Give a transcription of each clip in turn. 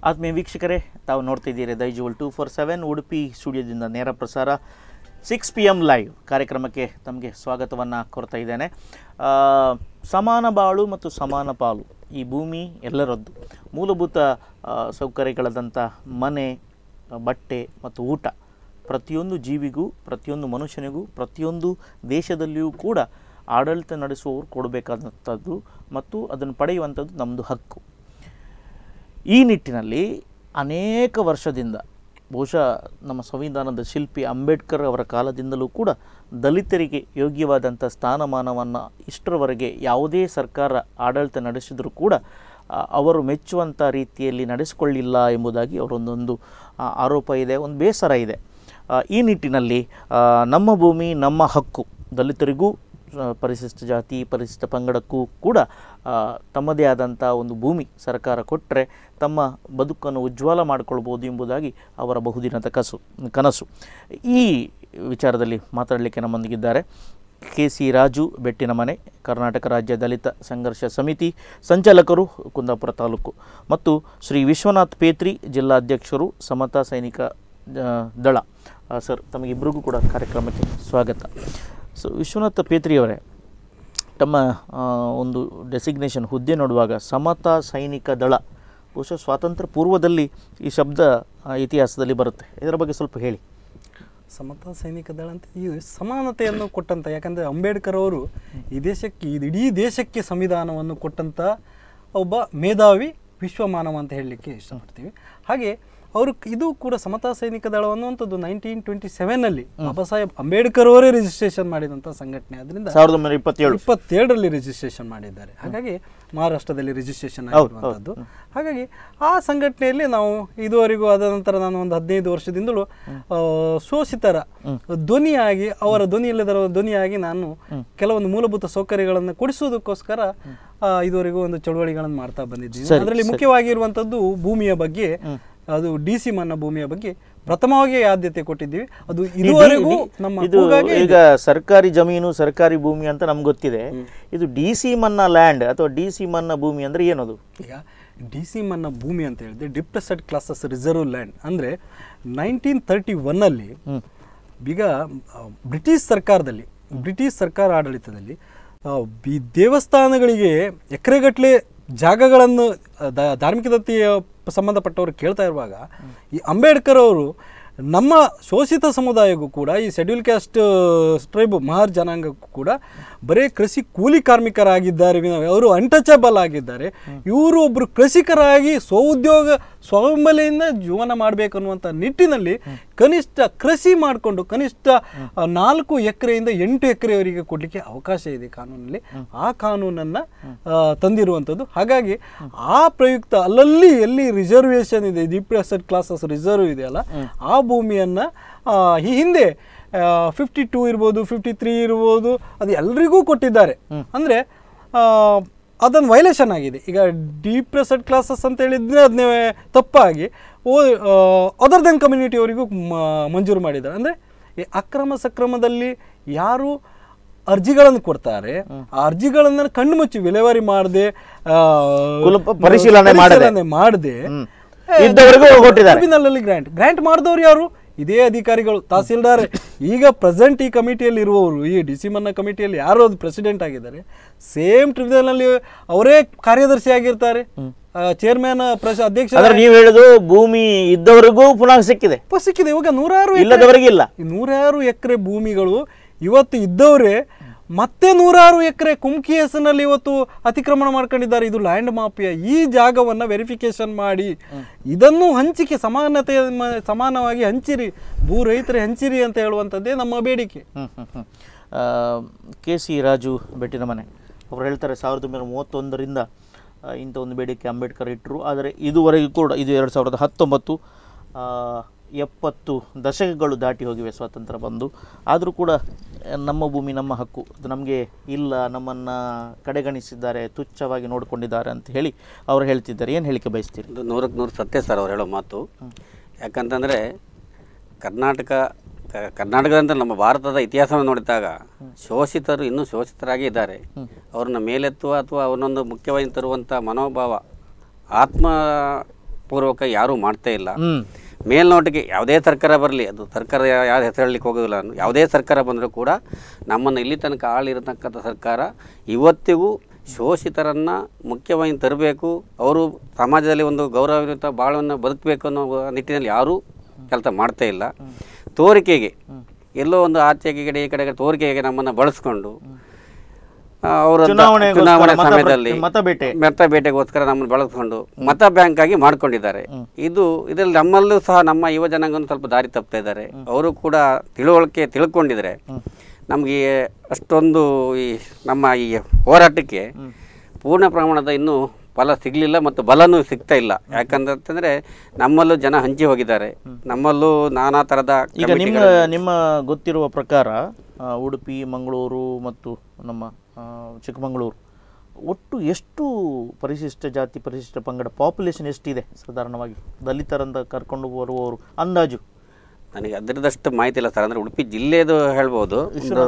ಆತ್ಮೀಯ ವೀಕ್ಷಕರೇ ತಾವು ನೋಡ್ತಿದ್ದೀರಿ Daijiworld two four seven Udupi ಸ್ಟುಡಿಯೋದಿಂದ ನೇರ ಪ್ರಸಾರ ಸಿಕ್ಸ್ ಪಿ ಎಮ್ ಲೈವ್ ಕಾರ್ಯಕ್ರಮಕ್ಕೆ ತಮಗೆ ಸ್ವಾಗತವನ್ನು ಕೋರ್ತಾ ಇದ್ದೇನೆ ಆ, ಸಮಾನ ಬಾಳು ಮತ್ತು ಸಮಾನ ಪಾಲು ಈ ಭೂಮಿ ಎಲ್ಲರದ್ದು ಮೂಲಭೂತ ಆ, ಸೌಕರ್ಯಗಳಾದಂಥ ಮನೆ ಬಟ್ಟೆ ಮತ್ತು ಊಟ ಪ್ರತಿಯೊಂದು ಜೀವಿಗೂ ಪ್ರತಿಯೊಂದು ಮನುಷ್ಯನಿಗೂ ಪ್ರತಿಯೊಂದು ದೇಶದಲ್ಲಿಯೂ ಕೂಡ ಆಡಳಿತ ನಡೆಸುವವರು ಕೊಡಬೇಕಾದಂಥದ್ದು ಮತ್ತು ಅದನ್ನು ಪಡೆಯುವಂಥದ್ದು ನಮ್ಮದು ಹಕ್ಕು ಈ ನಿಟ್ಟಿನಲ್ಲಿ ಅನೇಕ ವರ್ಷದಿಂದ ಬಹುಶಃ ನಮ್ಮ ಸಂವಿಧಾನದ ಶಿಲ್ಪಿ ಅಂಬೇಡ್ಕರ್ ಅವರ ಕಾಲದಿಂದಲೂ ಕೂಡ ದಲಿತರಿಗೆ ಯೋಗ್ಯವಾದಂಥ ಸ್ಥಾನಮಾನವನ್ನು ಇಷ್ಟರವರೆಗೆ ಯಾವುದೇ ಸರ್ಕಾರ ಆಡಳಿತ ನಡೆಸಿದರೂ ಕೂಡ ಆ, ಅವರು ಮೆಚ್ಚುವಂಥ ರೀತಿಯಲ್ಲಿ ನಡೆಸಿಕೊಳ್ಳಿಲ್ಲ ಎಂಬುದಾಗಿ ಅವರೊಂದೊಂದು ಆ, ಆರೋಪ ಇದೆ ಒಂದು ಬೇಸರ ಇದೆ ಆ, ಈ ನಿಟ್ಟಿನಲ್ಲಿ ಆ, ನಮ್ಮ ಭೂಮಿ ನಮ್ಮ ಹಕ್ಕು ದಲಿತರಿಗೂ ಆ, ಪರಿಶಿಷ್ಟ ಜಾತಿ ಪರಿಶಿಷ್ಟ ಪಂಗಡಕ್ಕೂ ಕೂಡ ಆ, ತಮ್ಮದೇ ಆದಂಥ ಒಂದು ಭೂಮಿ ಸರ್ಕಾರ ಕೊಟ್ಟರೆ ತಮ್ಮ ಬದುಕನ್ನು ಉಜ್ವಲ ಮಾಡಿಕೊಳ್ಬೋದು ಎಂಬುದಾಗಿ ಅವರ ಬಹುದಿನದ ಕಸು ಕನಸು ಈ ವಿಚಾರದಲ್ಲಿ ಮಾತಾಡಲಿಕ್ಕೆ ನಮ್ಮೊಂದಿಗಿದ್ದಾರೆ ಕೆ ಸಿ ರಾಜು ಬೆಟ್ಟಿನ ಮನೆ ಕರ್ನಾಟಕ ರಾಜ್ಯ ದಲಿತ ಸಂಘರ್ಷ ಸಮಿತಿ ಸಂಚಾಲಕರು ಕುಂದಾಪುರ ತಾಲೂಕು ಮತ್ತು ಶ್ರೀ ವಿಶ್ವನಾಥ್ ಪೇತ್ರಿ ಜಿಲ್ಲಾಧ್ಯಕ್ಷರು ಸಮತಾ ಸೈನಿಕ ಆ, ದಳ ಆ, ಸರ್ ತಮಗಿಬ್ಬರಿಗೂ ಕೂಡ ಕಾರ್ಯಕ್ರಮಕ್ಕೆ ಸ್ವಾಗತ ಸೊ ವಿಶ್ವನಾಥ ಪೇತ್ರಿಯವರೇ ತಮ್ಮ ಆ, ಒಂದು ಡೆಸಿಗ್ನೇಷನ್ ಹುದ್ದೆ ನೋಡುವಾಗ ಸಮತಾ ಸೈನಿಕ ದಳ ಬಹುಶಃ ಸ್ವಾತಂತ್ರ್ಯ ಪೂರ್ವದಲ್ಲಿ ಈ ಶಬ್ದ ಆ, ಇತಿಹಾಸದಲ್ಲಿ ಬರುತ್ತೆ ಇದರ ಬಗ್ಗೆ ಸ್ವಲ್ಪ ಹೇಳಿ ಸಮತಾ ಸೈನಿಕ ದಳ ಅಂತ ಈ ಸಮಾನತೆಯನ್ನು ಕೊಟ್ಟಂತ ಯಾಕಂದರೆ ಅಂಬೇಡ್ಕರ್ ಅವರು ಈ ದೇಶಕ್ಕೆ ಇದು ಇಡೀ ದೇಶಕ್ಕೆ ಸಂವಿಧಾನವನ್ನು ಕೊಟ್ಟಂತ ಒಬ್ಬ ಮೇಧಾವಿ ವಿಶ್ವಮಾನವ ಅಂತ ಹೇಳಲಿಕ್ಕೆ ಇಷ್ಟಪಡ್ತೀವಿ ಹಾಗೆ ಅವರು ಇದು ಕೂಡ ಸಮತಾ ಸೈನಿಕ ದಳ ಅನ್ನುವಂಥದ್ದು ನೈನ್ಟೀನ್ ಟ್ವೆಂಟಿ ಸೆವೆನಲ್ಲಿ ಬಾಬಾ ಸಾಹೇಬ್ ಅಂಬೇಡ್ಕರ್ ಅವರೇ ರಿಜಿಸ್ಟ್ರೇಷನ್ ಮಾಡಿದಂಥ ಸಂಘಟನೆ ಅದರಿಂದ ಸಾವಿರದ ಒಂಬೈನೂರ ಇಪ್ಪತ್ತೇಳು ಇಪ್ಪತ್ತೇಳರಲ್ಲಿ ರಿಜಿಸ್ಟ್ರೇಷನ್ ಮಾಡಿದ್ದಾರೆ ಹಾಗಾಗಿ ಮಹಾರಾಷ್ಟ್ರದಲ್ಲಿ ರಿಜಿಸ್ಟ್ರೇಷನ್ ಆಗಿರುವಂಥದ್ದು ಹಾಗಾಗಿ ಆ ಸಂಘಟನೆಯಲ್ಲಿ ನಾವು ಇದುವರೆಗೂ ಅದ ನಂತರ ನಾನು ಒಂದು ಹದಿನೈದು ವರ್ಷದಿಂದಲೂ ಆ, ಶೋಷಿತರ ಧ್ವನಿಯಾಗಿ ಅವರ ಧ್ವನಿ ಇಲ್ಲದರ ಧ್ವನಿಯಾಗಿ ನಾನು ಕೆಲವೊಂದು ಮೂಲಭೂತ ಸೌಕರ್ಯಗಳನ್ನು ಕೊಡಿಸುವುದಕ್ಕೋಸ್ಕರ ಆ, ಇದುವರೆಗೂ ಒಂದು ಚಳುವಳಿಗಳನ್ನು ಮಾಡ್ತಾ ಬಂದಿದ್ದೀನಿ ಅದರಲ್ಲಿ ಮುಖ್ಯವಾಗಿರುವಂಥದ್ದು ಭೂಮಿಯ ಬಗ್ಗೆ ಅದು ಡಿ ಸಿ ಮನ್ನಾ ಭೂಮಿಯ ಬಗ್ಗೆ ಪ್ರಥಮವಾಗಿ ಆದ್ಯತೆ ಕೊಟ್ಟಿದ್ದೀವಿ ಅದು ಇದುವರೆಗೂ ನಮ್ಮ ಇದು ಕೂಗಾಗೆ ಈಗ ಸರ್ಕಾರಿ ಜಮೀನು ಸರ್ಕಾರಿ ಭೂಮಿ ಅಂತ ನಮ್ಗೆ ಗೊತ್ತಿದೆ ಇದು ಡಿ ಸಿ ಮನ್ನಾ ಲ್ಯಾಂಡ್ ಅಥವಾ ಡಿ ಸಿ ಮನ್ನಾ ಭೂಮಿ ಅಂದ್ರೆ ಏನದು ಈಗ ಡಿ ಸಿ ಮನ್ನ ಭೂಮಿ ಅಂತ ಹೇಳಿದ್ರೆ ಡಿಪ್ರೆಸೆಡ್ ಕ್ಲಾಸಸ್ ರಿಸರ್ವ್ ಲ್ಯಾಂಡ್ ಅಂದರೆ ನೈನ್ಟೀನ್ ತರ್ಟಿ ಒನ್ನಲ್ಲಿ ಈಗ ಆ, ಬ್ರಿಟಿಷ್ ಸರ್ಕಾರದಲ್ಲಿ ಬ್ರಿಟಿಷ್ ಸರ್ಕಾರ ಆಡಳಿತದಲ್ಲಿ ಆ, ಈ ದೇವಸ್ಥಾನಗಳಿಗೆ ಎಕರೆಗಟ್ಟಲೆ ಜಾಗಗಳನ್ನು ಆ, ದ- ಧಾರ್ಮಿಕ ದತ್ತಿಯ ಸಂಬಂಧಪಟ್ಟವರು ಕೇಳ್ತಾ ಇರುವಾಗ ಈ ಅಂಬೇಡ್ಕರ್ ಅವರು ನಮ್ಮ ಶೋಷಿತ ಸಮುದಾಯಕ್ಕೂ ಕೂಡ ಈ ಶೆಡ್ಯೂಲ್ ಕ್ಯಾಸ್ಟ್ ಟ್ರೈಬ್ ಮಹಾರ್ ಜನಾಂಗಕ್ಕೂ ಕೂಡ ಬರೀ ಕೃಷಿ ಕೂಲಿ ಕಾರ್ಮಿಕರಾಗಿದ್ದಾರೆ ವಿನ- ಅವರು ಅನ್ಟಚಬಲ್ ಆಗಿದ್ದಾರೆ ಇವರು ಒಬ್ಬರು ಕೃಷಿಕರಾಗಿ ಸ್ವಉದ್ಯೋಗ ಸ್ವಾವಲಂಬನೆಯಿಂದ ಜೀವನ ಮಾಡಬೇಕು ಅನ್ನುವಂಥ ನಿಟ್ಟಿನಲ್ಲಿ ಕನಿಷ್ಠ ಕೃಷಿ ಮಾಡಿಕೊಂಡು ಕನಿಷ್ಠ ಆ, ನಾಲ್ಕು ಎಕರೆಯಿಂದ ಎಂಟು ಎಕರೆವರೆಗೆ ಕೊಡಲಿಕ್ಕೆ ಅವಕಾಶ ಇದೆ ಕಾನೂನಲ್ಲಿ ಆ ಕಾನೂನನ್ನು ತಂದಿರುವಂಥದ್ದು ಹಾಗಾಗಿ ಆ ಪ್ರಯುಕ್ತ ಅಲ್ಲಲ್ಲಿ ಎಲ್ಲಿ ರಿಸರ್ವೇಷನ್ ಇದೆ ಡಿಪ್ರೆಸೆಡ್ ಕ್ಲಾಸಸ್ ರಿಸರ್ವ್ ಇದೆಯಲ್ಲ ಆ ಭೂಮಿಯನ್ನು ಈ ಹಿಂದೆ ಫಿಫ್ಟಿ ಟೂ ಇರ್ಬೋದು ಫಿಫ್ಟಿ ತ್ರೀ ಇರ್ಬೋದು ಅದು ಎಲ್ರಿಗೂ ಕೊಟ್ಟಿದ್ದಾರೆ ಅಂದರೆ ಅದನ್ನು ವೈಲೇಷನ್ ಆಗಿದೆ ಈಗ ಡಿಪ್ರೆಸೆಡ್ ಕ್ಲಾಸಸ್ ಅಂತ ಹೇಳಿದ್ರೆ ಅದನ್ನೇ ತಪ್ಪಾಗಿ ಓ ಅದರ್ ದೆನ್ ಕಮ್ಯುನಿಟಿಯವರಿಗೂ ಮಂಜೂರು ಮಾಡಿದ್ದಾರೆ ಅಂದರೆ ಈ ಅಕ್ರಮ ಸಕ್ರಮದಲ್ಲಿ ಯಾರು ಅರ್ಜಿಗಳನ್ನು ಕೊಡ್ತಾರೆ ಆ ಅರ್ಜಿಗಳನ್ನು ಕಣ್ಣು ಮುಚ್ಚಿ ವಿಲೇವಾರಿ ಮಾಡದೆ ಕುಲ- ಪರಿಶೀಲನೆ ಮಾಡದೆ. ಮಾಡದೆ ಹ್ಮ್. ಇದ್ದವರೆಗೂ ಕೊಟ್ಟಿದ್ದಾರೆ. ಟ್ರಿಬ್ಯುನಲ್ ಗ್ರಾಂಟ್ ಗ್ರಾಂಟ್ ಮಾಡಿದವರು ಯಾರು ಇದೇ ಅಧಿಕಾರಿಗಳು ತಹಸೀಲ್ದಾರ್ ಈಗ ಪ್ರೆಸೆಂಟ್ ಈ ಕಮಿಟಿಯಲ್ಲಿ ಇರುವವರು ಈ ಡಿ ಸಿ ಮನ್ನ ಕಮಿಟಿಯಲ್ಲಿ ಯಾರು ಅದು ಪ್ರೆಸಿಡೆಂಟ್ ಆಗಿದ್ದಾರೆ ಸೇಮ್ ಟ್ರಿಬ್ಯುನಲ್ ಅಲ್ಲಿ ಅವರೇ ಕಾರ್ಯದರ್ಶಿ ಆಗಿರ್ತಾರೆ ಚೇರ್ಮನ್ ಅಧ್ಯಕ್ಷ ಅಂದ್ರೆ ನೀವು ಹೇಳುದು ಭೂಮಿ ಇದ್ದವರೆಗೂ ಪುನಃ ಸಿಕ್ಕಿದೆ ಪ- ಸಿಕ್ಕಿದೆ ಇವಾಗ ನೂರಾರು ಎಕರೆ- ಇಲ್ಲದವರೆಗೆ ಇಲ್ಲ ಈ ನೂರಾರು ಎಕರೆ ಭೂಮಿಗಳು ಇವತ್ತು ಇದ್ದವರೇ ಮತ್ತೆ ನೂರಾರು ಎಕರೆ ಕುಮ್ಕಿ ಹೆಸರಿನಲ್ಲಿ ಇವತ್ತು ಅತಿಕ್ರಮಣ ಮಾಡ್ಕೊಂಡಿದ್ದಾರೆ ಇದು ಲ್ಯಾಂಡ್ ಮಾಫಿಯಾ ಈ ಜಾಗವನ್ನು ವೆರಿಫಿಕೇಶನ್ ಮಾಡಿ ಇದನ್ನು ಹಂಚಿಕೆ ಸಮಾನತೆ ಮ- ಸಮಾನವಾಗಿ ಹಂಚಿರಿ ಭೂ ರೈತರೇ ಹಂಚಿರಿ ಅಂತ ಹೇಳುವಂಥದ್ದೇ ನಮ್ಮ ಬೇಡಿಕೆ ಹ್ಮ್, ಹ್ಮ್, ಹ್ಮ್. ಆ, ಕೆ ಸಿ ರಾಜು ಬೆಟ್ಟಿನ ಮನೆ ಅವ್ರು ಹೇಳ್ತಾರೆ ಸಾವಿರದ ಒಂಬೈನೂರ ಮೂವತ್ತೊಂದರಿಂದ ಆ, ಇಂಥ ಒಂದು ಬೇಡಿಕೆ ಅಂಬೇಡ್ಕರ್ ಇಟ್ಟರು ಆದರೆ ಇದುವರೆಗೂ ಕೂಡ ಇದು ಎರಡು ಸಾವಿರದ ಹತ್ತೊಂಬತ್ತು ಆ, ಎಪ್ಪತ್ತು ದಶಕಗಳು ದಾಟಿ ಹೋಗಿವೆ ಸ್ವಾತಂತ್ರ್ಯ ಬಂದು ಆದರೂ ಕೂಡ ಆ, ನಮ್ಮ ಭೂಮಿ ನಮ್ಮ ಹಕ್ಕು ಅದು ನಮಗೆ ಇಲ್ಲ ನಮ್ಮನ್ನು ಕಡೆಗಣಿಸಿದ್ದಾರೆ ತುಚ್ಛವಾಗಿ ನೋಡಿಕೊಂಡಿದ್ದಾರೆ ಅಂತ ಹೇಳಿ ಅವರು ಹೇಳ್ತಿದ್ದಾರೆ ಏನು ಹೇಳಿಕೆ ಬಯಸ್ತೀರಿ ಇದು ನೂರಕ್ಕೆ ನೂರು ಸತ್ಯ ಸರ್ ಅವ್ರು ಹೇಳೋ ಮಾತು ಯಾಕಂತಂದರೆ ಕರ್ನಾಟಕ ಕ- ಕರ್ನಾಟಕದಂತ ನಮ್ಮ ಭಾರತದ ಇತಿಹಾಸವನ್ನು ನೋಡಿದಾಗ ಶೋಷಿತರು ಇನ್ನೂ ಶೋಷಿತರಾಗಿ ಇದ್ದಾರೆ ಅವ್ರನ್ನ ಮೇಲೆತ್ತುವ ಅಥವಾ ಅವರನ್ನೊಂದು ಮುಖ್ಯವಾಗಿ ತರುವಂಥ ಮನೋಭಾವ ಆತ್ಮ ಪೂರ್ವಕ ಯಾರೂ ಮಾಡ್ತಾ ಇಲ್ಲ ಹ್ಮ್ ಮೇಲ್ನೋಟಿಗೆ ಯಾವುದೇ ಸರ್ಕಾರ ಬರಲಿ ಅದು ಸರ್ಕಾರ ಯಾರು ಹೆಸರು ಹೇಳಲಿಕ್ಕೆ ಹೋಗೋದಿಲ್ಲ ನಾನು ಯಾವುದೇ ಸರ್ಕಾರ ಬಂದರೂ ಕೂಡ ನಮ್ಮನ್ನು ಇಲ್ಲಿ ತನಕ ಆಳಿರತಕ್ಕಂಥ ಸರ್ಕಾರ ಇವತ್ತಿಗೂ ಶೋಷಿತರನ್ನು ಮುಖ್ಯವಾಗಿ ತರಬೇಕು ಅವರು ಸಮಾಜದಲ್ಲಿ ಒಂದು ಗೌರವಯುತ ಬಾಳನ್ನು ಬದುಕಬೇಕು ಅನ್ನೋ ನಿಟ್ಟಿನಲ್ಲಿ ಯಾರೂ ಕೆಲಸ ಮಾಡ್ತಾ ಇಲ್ಲ ತೋರಿಕೆಗೆ ಎಲ್ಲೋ ಒಂದು ಆಚೆಗೆ ಈ ಕಡೆ ಈ ಕಡೆ ತೋರಿಕೆಗೆ ನಮ್ಮನ್ನು ಬಳಸ್ಕೊಂಡು ಅವರ ಚುನಾವಣೆಗೋಸ್ಕರ ಚುನಾವಣೆ ಮತ ಸಮಯದಲ್ಲಿ ಮತ ಬೇಟೆ. ಮತ ಬೇಟೆಗೋಸ್ಕರ ನಮ್ಮನ್ನು ಬಳಸ್ಕೊಂಡು ಮತ ಬ್ಯಾಂಕ್ ಆಗಿ ಮಾಡ್ಕೊಂಡಿದ್ದಾರೆ ಇದು ಇದರಲ್ಲಿ ನಮ್ಮಲ್ಲೂ ಸಹ ನಮ್ಮ ಯುವ ಜನಾಂಗವನ್ನು ಸ್ವಲ್ಪ ದಾರಿ ತಪ್ತಾ ಇದ್ದಾರೆ ಅವರು ಕೂಡ ತಿಳುವಳಿಕೆ ತಿಳ್ಕೊಂಡಿದ್ರೆ ನಮಗೆ ಅಷ್ಟೊಂದು ಈ ನಮ್ಮ ಈ ಹೋರಾಟಕ್ಕೆ ಪೂರ್ಣ ಪ್ರಮಾಣದ ಇನ್ನೂ ಫಲ ಸಿಗಲಿಲ್ಲ ಮತ್ತು ಬಲನೂ ಸಿಗ್ತಾ ಇಲ್ಲ ಯಾಕಂತಂದ್ರೆ ನಮ್ಮಲ್ಲೂ ಜನ ಹಂಚಿ ಹೋಗಿದ್ದಾರೆ ನಮ್ಮಲ್ಲೂ ನಾನಾ ಥರದ ಈಗ ನಿಮ್ಮ ನಿಮ್ಮ ಗೊತ್ತಿರುವ ಪ್ರಕಾರ ಆ, ಉಡುಪಿ ಮಂಗಳೂರು ಮತ್ತು ನಮ್ಮ ಆ, ಚಿಕ್ಕಮಗಳೂರು ಒಟ್ಟು ಎಷ್ಟು ಪರಿಶಿಷ್ಟ ಜಾತಿ ಪರಿಶಿಷ್ಟ ಪಂಗಡ ಪಾಪ್ಯುಲೇಷನ್ ಎಷ್ಟಿದೆ ಸಾಧಾರಣವಾಗಿ ದಲಿತರಂತ ಕರ್ಕೊಂಡು ಬರುವವರು ಅಂದಾಜು ನನಗೆ ಅದರದಷ್ಟು ಮಾಹಿತಿ ಇಲ್ಲ ಸರ್ ಅಂದರೆ ಉಡುಪಿ ಜಿಲ್ಲೆದು ಹೇಳ್ಬೋದು ಒಂದು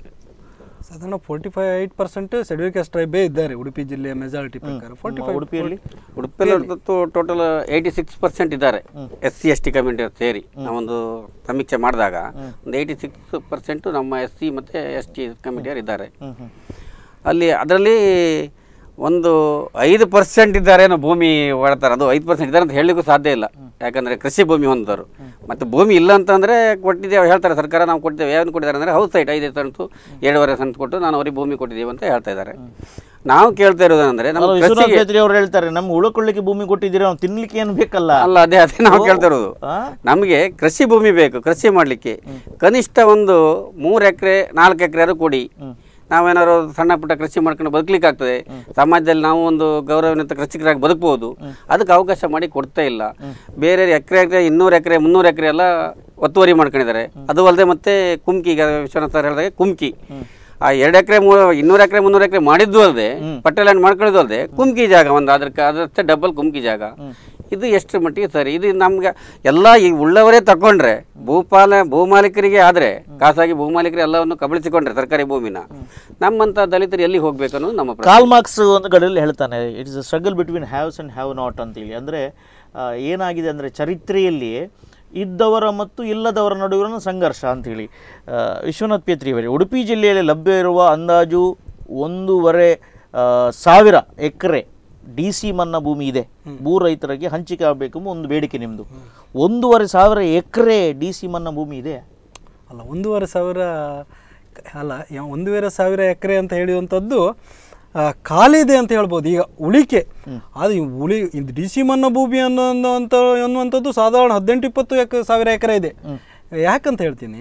ಸಾಧಾರಣ forty five eight percent schedule caste ಟ್ರೈಬೇ ಇದ್ದಾರೆ ಉಡುಪಿ ಜಿಲ್ಲೆಯ ಮೆಜಾರಿಟಿ ಪ್ರಕಾರ ಫೋರ್ಟಿ ಫೈವ್ ಉಡುಪಿಯಲ್ಲಿ ಉಡುಪಿಯಲ್ಲಿ ಟೋಟಲ್ ಏಯ್ಟಿ ಸಿಕ್ಸ್ ಪರ್ಸೆಂಟ್ ಇದ್ದಾರೆ S C S T community ಸೇರಿ ನಾವೊಂದು ಸಮೀಕ್ಷೆ ಮಾಡಿದಾಗ ಒಂದು ಏಯ್ಟಿ ಸಿಕ್ಸ್ ಪರ್ಸೆಂಟು ನಮ್ಮ ಎಸ್ ಸಿ ಮತ್ತು ಎಸ್ ಟಿ ಕಮ್ಯುನಿಟಿಯವರು ಇದ್ದಾರೆ ಹ್ಮ್ ಹ್ಮ್ ಅಲ್ಲಿ ಅದರಲ್ಲಿ ಒಂದು ಐದು ಪರ್ಸೆಂಟ್ ಇದ್ದಾರೇನೋ ಭೂಮಿ ಒಳ್ತಾರೆ ಅದು ಐದು ಪರ್ಸೆಂಟ್ ಇದ್ದಾರೆ ಅಂತ ಹೇಳಲಿಕ್ಕೂ ಸಾಧ್ಯ ಇಲ್ಲ ಯಾಕಂದರೆ ಕೃಷಿ ಭೂಮಿ ಹೊಂದವರು ಮತ್ತು ಭೂಮಿ ಇಲ್ಲ ಅಂತಂದರೆ ಕೊಟ್ಟಿದ್ದೇವೆ ಹೇಳ್ತಾರೆ ಸರ್ಕಾರ ನಾವು ಕೊಟ್ಟಿದ್ದೇವೆ ಏನು ಕೊಟ್ಟಿದ್ದಾರೆ ಅಂದರೆ ಹೌಸ್ ಸೈಟ್ ಐದು ಸೆಂಟು ಎರಡೂವರೆ ಸೆಂಟ್ ಕೊಟ್ಟು ನಾನು ಅವ್ರಿಗೆ ಭೂಮಿ ಕೊಟ್ಟಿದ್ದೀವಿ ಅಂತ ಹೇಳ್ತಾ ಇದ್ದಾರೆ ನಾವು ಕೇಳ್ತಾ ಇರೋದಂದ್ರೆ ನಮ್ಮ ಅಲ್ಲ, ವಿಶ್ವನಾಥ್ ಕೃಷಿಗೆ ಬೇತ್ರಿ ಅವ್ರು ಹೇಳ್ತಾರೆ ನಮ್ಗೆ ಉಳ್ಕೊಳ್ಳಿಕ್ಕೆ ಭೂಮಿ ಕೊಟ್ಟಿದ್ದೀರಿ ಅವ್ನು ತಿನ್ಲಿಕ್ಕೆ ಏನು ಬೇಕಲ್ಲ ಅಲ್ಲ ಅದೇ ಅದೇ ನಾವು ಕೇಳ್ತಾ ಇರೋದು ಆ? ನಮಗೆ ಕೃಷಿ ಭೂಮಿ ಬೇಕು ಕೃಷಿ ಮಾಡಲಿಕ್ಕೆ ಕನಿಷ್ಠ ಒಂದು ಮೂರು ಎಕರೆ ನಾಲ್ಕು ಎಕರೆ ಕೊಡಿ ನಾವೇನಾದ್ರು ಸಣ್ಣ ಪುಟ್ಟ ಕೃಷಿ ಮಾಡ್ಕೊಂಡು ಬದುಕಲಿಕ್ಕೆ ಆಗ್ತದೆ ಸಮಾಜದಲ್ಲಿ ನಾವು ಒಂದು ಗೌರವಾನ್ವಿತ ಕೃಷಿಕರಾಗಿ ಬದುಕಬಹುದು ಅದಕ್ಕೆ ಅವಕಾಶ ಮಾಡಿ ಕೊಡ್ತಾ ಇಲ್ಲ ಬೇರೆ ಎಕರೆ ಎಕರೆ ಇನ್ನೂರು ಎಕರೆ ಮುನ್ನೂರು ಎಕರೆ ಎಲ್ಲ ಒತ್ತುವರಿ ಮಾಡ್ಕೊಂಡಿದ್ದಾರೆ ಅದು ಅಲ್ಲದೆ ಮತ್ತೆ ಕುಮ್ಕಿ ಈಗ ವಿಶ್ವನಾಥ್ ಸರ್ ಹೇಳಿದಾಗೆ ಕುಮ್ಕಿ ಆ ಎರಡು ಎಕರೆ ಇನ್ನೂರು ಎಕರೆ ಮುನ್ನೂರು ಎಕರೆ ಮಾಡಿದ್ದು ಅಲ್ಲದೆ ಪಟ್ಟೆ ಲ್ಯಾಂಡ್ ಮಾಡ್ಕೊಳ್ಳೋದು ಅಲ್ಲದೆ ಕುಮ್ಕಿ ಜಾಗ ಒಂದು ಅದಕ್ಕೆ ಅದರಷ್ಟೇ ಡಬಲ್ ಕುಮ್ಕಿ ಜಾಗ ಇದು ಎಷ್ಟು ಮಟ್ಟಿಗೆ ಸರಿ ಇದು ನಮ್ಗೆ ಎಲ್ಲ ಈ ಉಳ್ಳವರೇ ತಗೊಂಡ್ರೆ ಭೂಪಾಲ ಭೂಮಾಲೀಕರಿಗೆ ಆದರೆ ಖಾಸಗಿ ಭೂಮಾಲೀಕರು ಎಲ್ಲವನ್ನು ಕಬಳಿಸಿಕೊಂಡ್ರೆ ಸರ್ಕಾರಿ ಭೂಮಿನ ನಮ್ಮಂಥ ದಲಿತರು ಎಲ್ಲಿ ಹೋಗ್ಬೇಕು ಅನ್ನೋದು ನಮ್ಮ ಪ್ರಶ್ನೆ ಕಾಲ್ ಮಾರ್ಕ್ಸ್ ಒಂದು ಕಡೆಯಲ್ಲಿ ಹೇಳ್ತಾನೆ it's a struggle between haves and have not ಅಂತೇಳಿ ಅಂದರೆ ಏನಾಗಿದೆ ಅಂದರೆ ಚರಿತ್ರೆಯಲ್ಲಿ ಇದ್ದವರ ಮತ್ತು ಇಲ್ಲದವರ ನಡುವಿನ ಸಂಘರ್ಷ ಅಂತೇಳಿ ಆ, ವಿಶ್ವನಾಥ್ ಪೇತ್ರಿಯವರೇ ಉಡುಪಿ ಜಿಲ್ಲೆಯಲ್ಲಿ ಲಭ್ಯ ಇರುವ ಅಂದಾಜು ಒಂದೂವರೆ ಆ, ಸಾವಿರ ಎಕರೆ ಡಿ ಸಿ ಮನ್ನಾ ಭೂಮಿ ಇದೆ ಭೂ ರೈತರಿಗೆ ಹಂಚಿಕೆ ಆಗಬೇಕು ಎಂಬ ಒಂದು ಬೇಡಿಕೆ ನಿಮ್ಮದು ಒಂದೂವರೆ ಸಾವಿರ ಎಕರೆ ಡಿ ಸಿ ಮನ್ನಾ ಭೂಮಿ ಇದೆ ಅಲ್ಲ ಒಂದೂವರೆ ಸಾವಿರ ಅಲ್ಲ ಯಾ- ಒಂದೂವರೆ ಸಾವಿರ ಎಕರೆ ಅಂತ ಹೇಳುವಂಥದ್ದು ಆ, ಖಾಲಿ ಇದೆ ಅಂತ ಹೇಳ್ಬೋದು ಈಗ ಉಳಿಕೆ ಅದು ಈ ಉಳಿ ಇದು ಡಿ ಸಿ ಮನ್ನಾ ಭೂಮಿ ಅನ್ನೋ ಅಂತ ಅನ್ನುವಂಥದ್ದು ಸಾಧಾರಣ ಹದಿನೆಂಟು ಇಪ್ಪತ್ತು ಎಕ ಸಾವಿರ ಎಕರೆ ಇದೆ ಯಾಕಂತ ಹೇಳ್ತೀನಿ